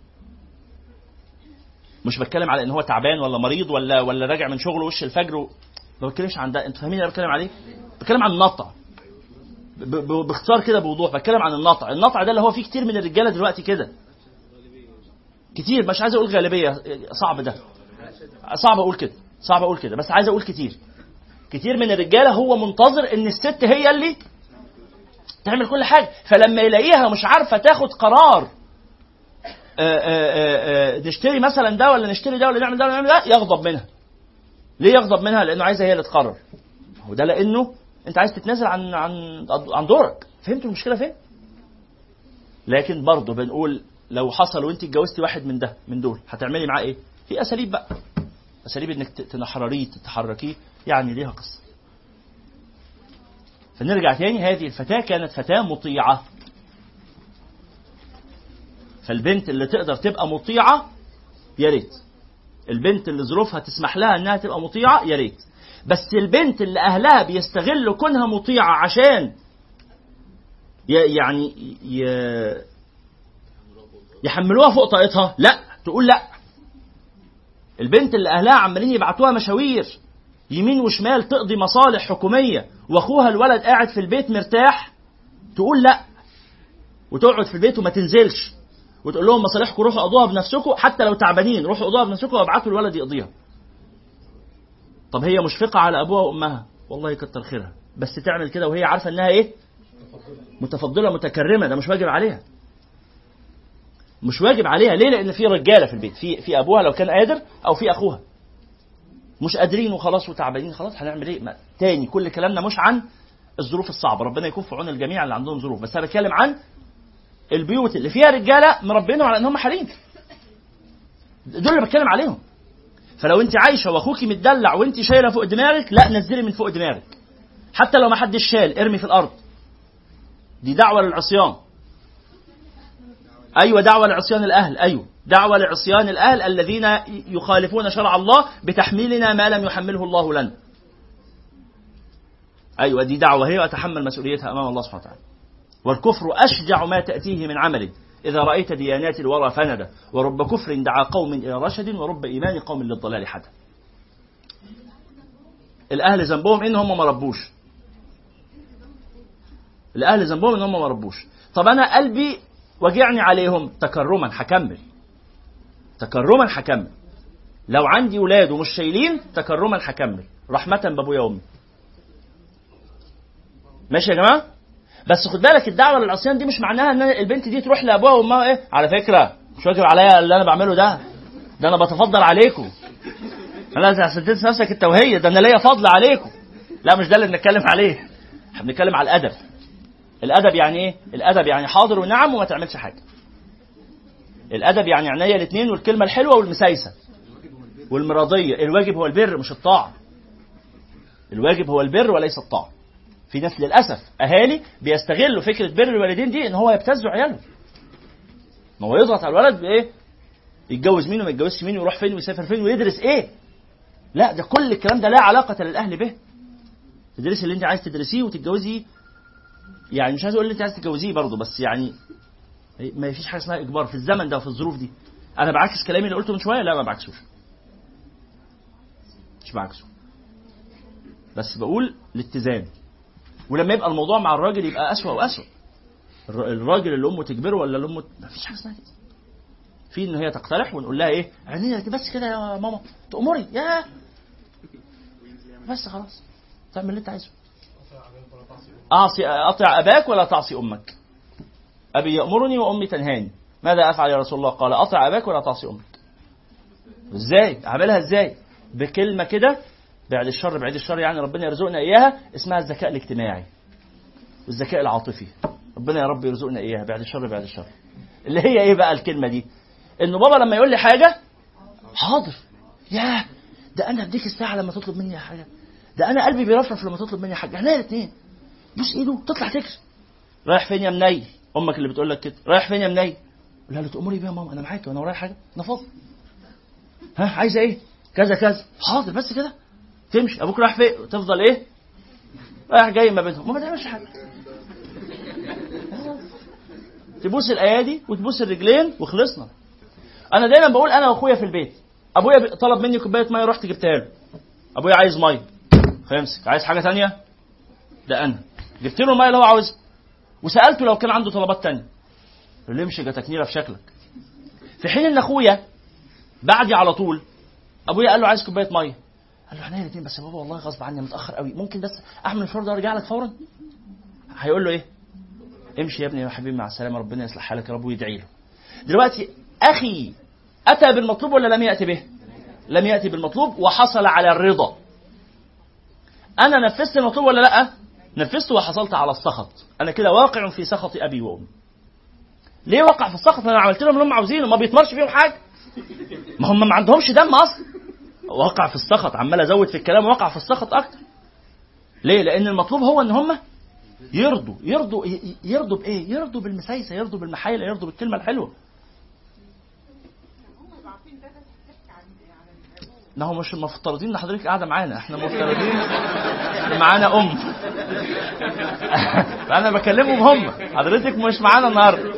مش بتكلم على ان هو تعبان ولا مريض ولا ولا راجع من شغله وش الفجر و... ما بتكلمش عن ده انتوا فاهمين اللي انا بتكلم عليه بتكلم عن النطع ب- ب- باختصار كده بوضوح بتكلم عن النطع النطع ده اللي هو فيه كتير من الرجاله دلوقتي كده كتير مش عايز اقول غالبيه صعب ده صعب اقول كده صعب اقول كده بس عايز اقول كتير كتير من الرجاله هو منتظر ان الست هي اللي تعمل كل حاجه فلما يلاقيها مش عارفه تاخد قرار آآ آآ آآ نشتري مثلا ده ولا نشتري ده ولا نعمل ده ولا نعمل ده يغضب منها ليه يغضب منها لانه عايزها هي اللي تقرر وده لانه انت عايز تتنازل عن عن عن دورك فهمتوا المشكله فين لكن برضه بنقول لو حصل وانت اتجوزتي واحد من ده من دول هتعملي معاه ايه في اساليب بقى اساليب انك ت- تنحرريه تتحركيه يعني ليها قصه فنرجع تاني هذه الفتاه كانت فتاه مطيعه فالبنت اللي تقدر تبقى مطيعه يا ريت البنت اللي ظروفها تسمح لها انها تبقى مطيعه يا ريت بس البنت اللي اهلها بيستغلوا كونها مطيعه عشان ي- يعني ي- يحملوها فوق طاقتها لا تقول لا البنت اللي اهلها عمالين يبعتوها مشاوير يمين وشمال تقضي مصالح حكوميه واخوها الولد قاعد في البيت مرتاح تقول لا وتقعد في البيت وما تنزلش وتقول لهم مصالحكم روحوا قضوها بنفسكم حتى لو تعبانين روحوا قضوها بنفسكم وابعتوا الولد يقضيها طب هي مشفقة على أبوها وأمها والله كتر خيرها بس تعمل كده وهي عارفة إنها إيه متفضلة متكرمة ده مش واجب عليها مش واجب عليها ليه لأن في رجالة في البيت في في أبوها لو كان قادر أو في أخوها مش قادرين وخلاص وتعبانين خلاص هنعمل إيه ما تاني كل كلامنا مش عن الظروف الصعبة ربنا يكون في عون الجميع اللي عندهم ظروف بس أنا بتكلم عن البيوت اللي فيها رجالة مربينهم على إنهم حريم دول اللي بتكلم عليهم فلو انت عايشه واخوكي متدلع وانت شايله فوق دماغك لا نزلي من فوق دماغك حتى لو ما حدش شال ارمي في الارض دي دعوه للعصيان ايوه دعوه لعصيان الاهل ايوه دعوه لعصيان الاهل الذين يخالفون شرع الله بتحميلنا ما لم يحمله الله لنا ايوه دي دعوه هي واتحمل مسؤوليتها امام الله سبحانه وتعالى والكفر اشجع ما تاتيه من عمل اذا رايت ديانات الورى فند ورب كفر دعا قوم الى رشد ورب ايمان قوم للضلال حدا الاهل ذنبهم ان هم ما ربوش الاهل ذنبهم ان هم ما ربوش طب انا قلبي وجعني عليهم تكرما هكمل تكرما هكمل لو عندي ولاد ومش شايلين تكرما هكمل رحمة بابويا وامي ماشي يا جماعة بس خد بالك الدعوة للعصيان دي مش معناها ان البنت دي تروح لابوها وامها ايه على فكرة مش واجب عليا اللي انا بعمله ده ده انا بتفضل عليكم انا سددت نفسك انت وهي ده انا ليا فضل عليكم لا مش ده اللي بنتكلم عليه احنا بنتكلم على الادب الادب يعني ايه الادب يعني حاضر ونعم وما تعملش حاجه الادب يعني عينيا الاثنين والكلمه الحلوه والمسايسه والمراضيه الواجب هو البر مش الطاعه الواجب هو البر وليس الطاعه في ناس للاسف اهالي بيستغلوا فكره بر الوالدين دي ان هو يبتزوا عيالهم ما هو يضغط على الولد بايه يتجوز مين وما يتجوزش مين ويروح فين ويسافر فين ويدرس ايه لا ده كل الكلام ده لا علاقه للاهل به تدرسي اللي انت عايز تدرسيه وتتجوزي يعني مش عايز اقول اللي انت عايز تتجوزيه برضه بس يعني ما فيش حاجه اسمها اجبار في الزمن ده وفي الظروف دي انا بعكس كلامي اللي قلته من شويه لا ما بعكسوش مش بعكسه بس بقول الاتزان ولما يبقى الموضوع مع الراجل يبقى اسوأ واسوأ الر- الراجل اللي امه تجبره ولا اللي امه ما فيش حاجه اسمها كده في ان هي تقترح ونقول لها ايه عينينا بس كده يا ماما تأمري يا بس خلاص تعمل اللي انت عايزه أعصي أطع أباك ولا تعصي أمك أبي يأمرني وأمي تنهاني ماذا أفعل يا رسول الله قال أطع أباك ولا تعصي أمك إزاي أعملها إزاي بكلمة كده بعد الشر بعيد الشر يعني ربنا يرزقنا إياها اسمها الذكاء الاجتماعي والذكاء العاطفي ربنا يا رب يرزقنا إياها بعد الشر بعد الشر اللي هي إيه بقى الكلمة دي إنه بابا لما يقول لي حاجة حاضر ياه ده أنا بديك الساعة لما تطلب مني حاجة ده أنا قلبي بيرفرف لما تطلب مني حاجة احنا الاثنين بوس ايده تطلع تجري رايح فين يا منيل امك اللي بتقول لك كده رايح فين يا منيل لا لا تأمري بيها ماما انا معاك وانا ورايا حاجه انا فاضي ها عايزه ايه كذا كذا حاضر بس كده تمشي ابوك رايح فين تفضل ايه رايح جاي ما بينهم ما بتعملش حاجه تبوس الايادي وتبوس الرجلين وخلصنا انا دايما بقول انا واخويا في البيت ابويا طلب مني كوبايه ميه رحت جبتها له ابويا عايز ميه خمسك عايز حاجه تانية ده انا جبت له الميه اللي هو عاوزها وسالته لو كان عنده طلبات تانية قال لي امشي جاتك نيره في شكلك في حين ان اخويا بعدي على طول ابويا قال له عايز كوبايه ميه قال له احنا الاثنين بس يا بابا والله غصب عني متاخر قوي ممكن بس اعمل الفطار ده وارجع لك فورا هيقول له ايه امشي يا ابني يا حبيبي مع السلامه ربنا يصلح حالك يا رب ويدعي له دلوقتي اخي اتى بالمطلوب ولا لم ياتي به لم ياتي بالمطلوب وحصل على الرضا انا نفذت المطلوب ولا لا نفذت وحصلت على السخط انا كده واقع في سخط ابي وامي ليه وقع في السخط انا عملت لهم اللي هم عاوزينه ما بيتمرش فيهم حاجه ما هم ما عندهمش دم اصلا وقع في السخط عمال ازود في الكلام وقع في السخط اكتر ليه لان المطلوب هو ان هم يرضوا يرضوا يرضوا بايه يرضوا بالمسايسه يرضوا بالمحايله يرضوا بالكلمه الحلوه ما هو مش مفترضين ان حضرتك قاعده معانا احنا مفترضين ان معانا ام انا بكلمهم هم حضرتك مش معانا النهارده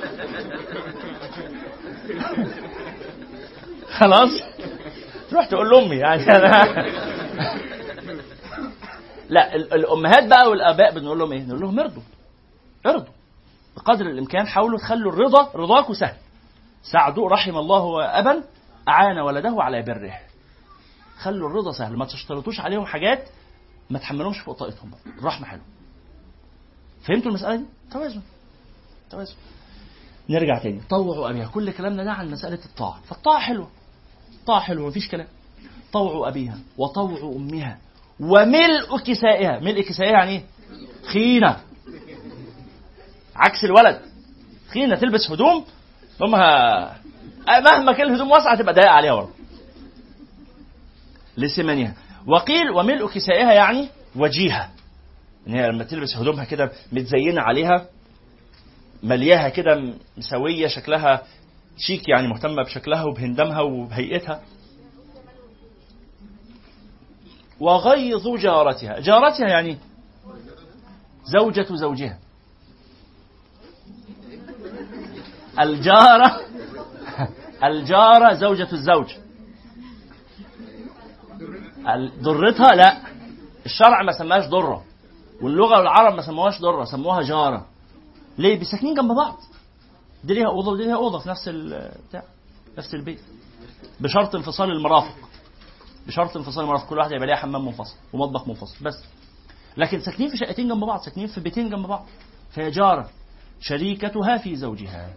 خلاص تروح تقول لامي يعني انا لا ال- الامهات بقى والاباء بنقول لهم ايه نقول لهم ارضوا ارضوا بقدر الامكان حاولوا تخلوا الرضا رضاكم سهل ساعدوا رحم الله ابا اعان ولده على بره خلوا الرضا سهل ما تشترطوش عليهم حاجات ما تحملهمش فوق طاقتهم الرحمه حلوه فهمتوا المساله دي توازن توازن نرجع تاني طوعوا ابيها كل كلامنا ده عن مساله الطاعه فالطاعه حلوه الطاعه حلوه مفيش كلام طوعوا ابيها وطوع امها وملء كسائها ملء كسائها يعني ايه خينه عكس الولد خينه تلبس هدوم امها مهما كان الهدوم واسعه تبقى ضيقه عليها برضه لسمنها وقيل وملء كسائها يعني وجيهة ان هي لما تلبس هدومها كده متزينه عليها ملياها كده مسويه شكلها شيك يعني مهتمه بشكلها وبهندامها وبهيئتها وغيظ جارتها جارتها يعني زوجة زوجها الجارة الجارة زوجة الزوج ال- ضرتها لا الشرع ما سماهاش ضرة واللغة والعرب ما سموهاش ضرة سموها جارة ليه بساكنين جنب بعض دي ليها أوضة ودي ليها أوضة في نفس ال- بتاع نفس البيت بشرط انفصال المرافق بشرط انفصال المرافق كل واحدة يبقى ليها حمام منفصل ومطبخ منفصل بس لكن ساكنين في شقتين جنب بعض ساكنين في بيتين جنب بعض فهي جارة شريكتها في زوجها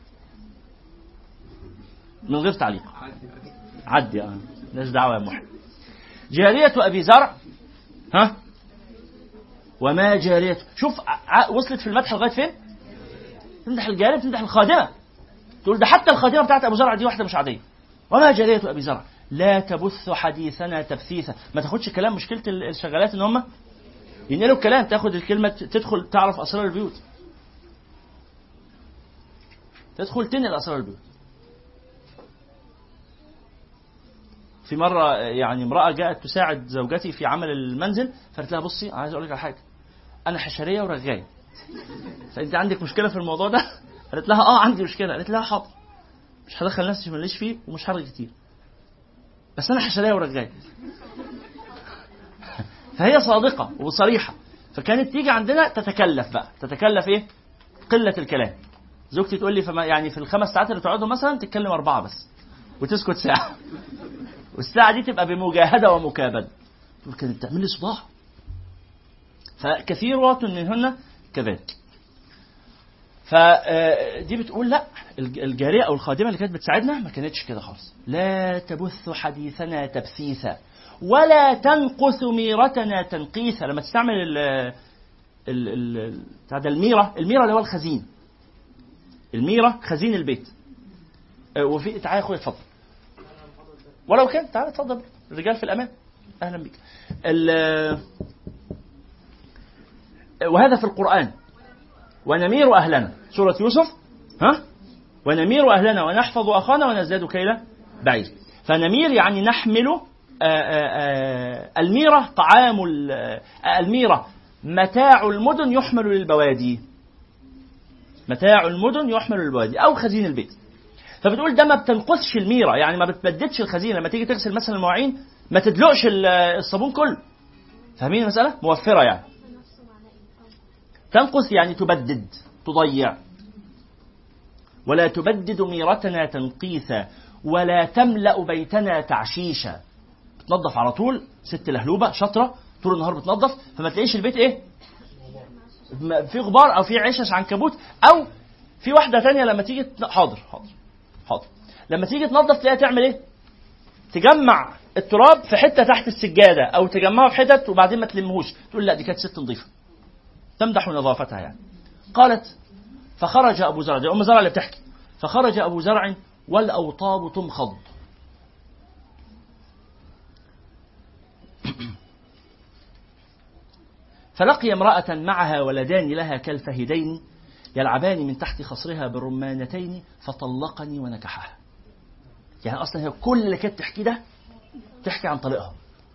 من غير تعليق عدي اه مالناش دعوه يا محمد جارية أبي زرع ها وما جاريته شوف ع- وصلت في المدح لغاية فين تمدح الجارية تمدح الخادمة تقول ده حتى الخادمة بتاعت أبو زرع دي واحدة مش عادية وما جارية أبي زرع لا تبث حديثنا تبثيثا ما تاخدش كلام مشكلة ال- الشغالات إن هم ينقلوا الكلام تاخد الكلمة ت- تدخل تعرف أسرار البيوت تدخل تنقل أسرار البيوت في مرة يعني امرأة جاءت تساعد زوجتي في عمل المنزل فقالت لها بصي عايز أقول لك على حاجة أنا حشرية ورغاية فأنت عندك مشكلة في الموضوع ده؟ قالت لها أه عندي مشكلة قالت لها حاضر مش هدخل نفسي ماليش فيه ومش هرغي كتير بس أنا حشرية ورغاية فهي صادقة وصريحة فكانت تيجي عندنا تتكلف بقى تتكلف إيه؟ قلة الكلام زوجتي تقول لي فما يعني في الخمس ساعات اللي تقعدوا مثلا تتكلم أربعة بس وتسكت ساعة والساعة دي تبقى بمجاهدة ومكابدة كانت تعمل لي صداع فكثيرات منهن كذلك فدي بتقول لا الج- الجارية أو الخادمة اللي كانت بتساعدنا ما كانتش كده خالص لا تبث حديثنا تبثيثا ولا تنقث ميرتنا تنقيثا لما تستعمل ال ال ال بتاع ده الميرة الميرة اللي هو الخزين الميرة خزين البيت آه، وفي تعالى يا اخويا اتفضل ولو كان تعالى اتفضل الرجال في الامان اهلا بك ال- وهذا في القران ونمير اهلنا سوره يوسف ها ونمير اهلنا ونحفظ اخانا ونزداد كيل بعيد فنمير يعني نحمل آه، آه، آه، الميره طعام ال- آه، الميره متاع المدن يحمل للبوادي متاع المدن يحمل للبوادي او خزين البيت فبتقول ده ما بتنقصش الميره يعني ما بتبددش الخزين لما تيجي تغسل مثلا المواعين ما تدلقش ال- الصابون كله فاهمين المساله موفره يعني تنقص يعني تبدد تضيع ولا تبدد ميرتنا تنقيثا ولا تملا بيتنا تعشيشا بتنظف على طول ست لهلوبه شاطره طول النهار بتنظف فما تلاقيش البيت ايه م- في غبار او في عشش عنكبوت او في واحده تانية لما تيجي تن- حاضر حاضر حاضر لما تيجي تنظف تلاقيها تعمل ايه تجمع التراب في حته تحت السجاده او تجمعه في حتت وبعدين ما تلمهوش تقول لا دي كانت ست نظيفه تمدح نظافتها يعني قالت فخرج ابو زرع دي ام زرع اللي بتحكي فخرج ابو زرع والاوطاب تمخض فلقي امرأة معها ولدان لها كالفهدين يلعبان من تحت خصرها بالرمانتين فطلقني ونكحها يعني اصلا هي كل اللي كانت تحكيه ده تحكي عن طليقها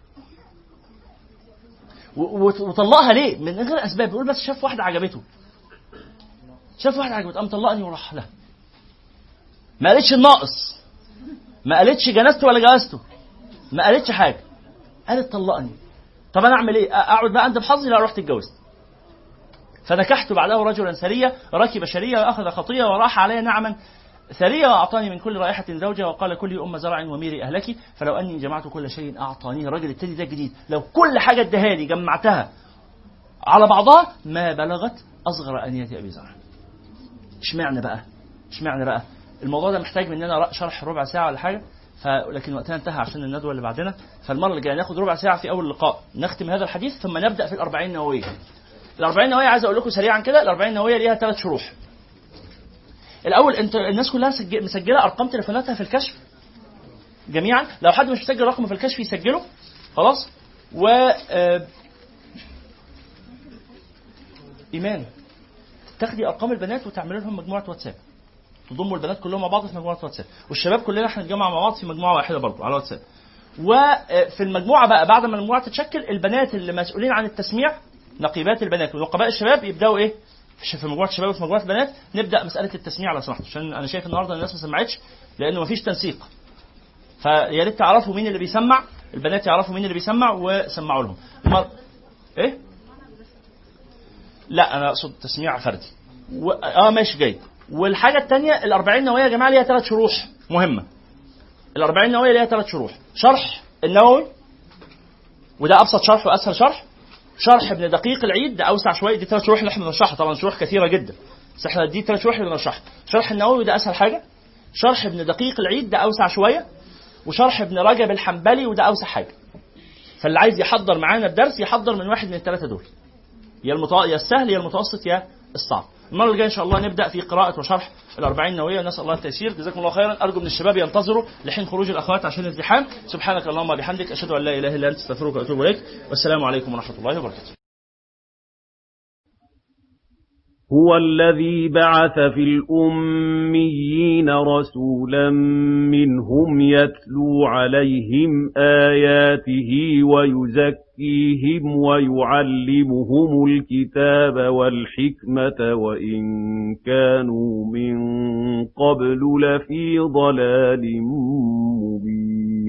و- و- وطلقها ليه؟ من غير اسباب بيقول بس شاف واحده عجبته شاف واحده عجبته قام طلقني وراح لها ما قالتش الناقص ما قالتش جنازته ولا جوازته ما قالتش حاجه قالت طلقني طب انا اعمل ايه؟ أ- اقعد بقى عند بحظي لا رحت اتجوزت فنكحت بعده رجلا سريا ركب شريه واخذ خطيه وراح علي نعما ثريا واعطاني من كل رائحه زوجه وقال كلي ام زرع وميري اهلك فلو اني جمعت كل شيء اعطانيه الراجل التاني ده جديد لو كل حاجه اداها لي جمعتها على بعضها ما بلغت اصغر انيه ابي زرع اشمعنى بقى اشمعنى بقى الموضوع ده محتاج مننا ر- شرح ربع ساعه ولا حاجه فلكن وقتنا انتهى عشان الندوه اللي بعدنا فالمره اللي جايه ناخد ربع ساعه في اول لقاء نختم هذا الحديث ثم نبدا في الأربعين النوويه الأربعين النوويه عايز اقول لكم سريعا كده الأربعين النوويه ليها ثلاث شروح الاول انت الناس كلها سج- مسجله ارقام تليفوناتها في الكشف جميعا لو حد مش مسجل رقمه في الكشف يسجله خلاص و آه، ايمان تاخدي ارقام البنات وتعملي لهم مجموعه واتساب تضموا البنات كلهم مع بعض في مجموعه واتساب والشباب كلنا احنا نتجمع مع بعض في مجموعه واحده برضه على واتساب وفي المجموعه بقى بعد ما المجموعه تتشكل البنات اللي مسؤولين عن التسميع نقيبات البنات ونقباء الشباب يبداوا ايه في في مجموعه الشباب وفي مجموعه البنات نبدا مساله التسميع لو سمحتوا عشان انا شايف النهارده الناس ما سمعتش لانه ما فيش تنسيق فيا ريت تعرفوا مين اللي بيسمع البنات يعرفوا مين اللي بيسمع وسمعوا لهم المر... ايه لا انا اقصد تسميع فردي و... اه ماشي جيد والحاجه الثانيه ال40 نوويه يا جماعه ليها ثلاث شروح مهمه ال40 نوويه ليها ثلاث شروح شرح النووي وده ابسط شرح واسهل شرح شرح ابن دقيق العيد ده اوسع شويه دي ثلاث شروح اللي احنا بنشرحها طبعا شروح كثيره جدا بس احنا دي ثلاث شروح اللي بنشرحها شرح النووي ده اسهل حاجه شرح ابن دقيق العيد ده اوسع شويه وشرح ابن رجب الحنبلي وده اوسع حاجه فاللي عايز يحضر معانا الدرس يحضر من واحد من الثلاثه دول يا المط... يا السهل يا المتوسط يا الصعب المره اللي جايه ان شاء الله نبدا في قراءه وشرح الأربعين نوويه نسال الله التيسير جزاكم الله خيرا ارجو من الشباب ينتظروا لحين خروج الاخوات عشان الازدحام سبحانك اللهم وبحمدك اشهد ان لا اله الا انت استغفرك واتوب اليك والسلام عليكم ورحمه الله وبركاته هو الذي بعث في الأميين رسولا منهم يتلو عليهم آياته ويزكيهم ويعلمهم الكتاب والحكمة وإن كانوا من قبل لفي ضلال مبين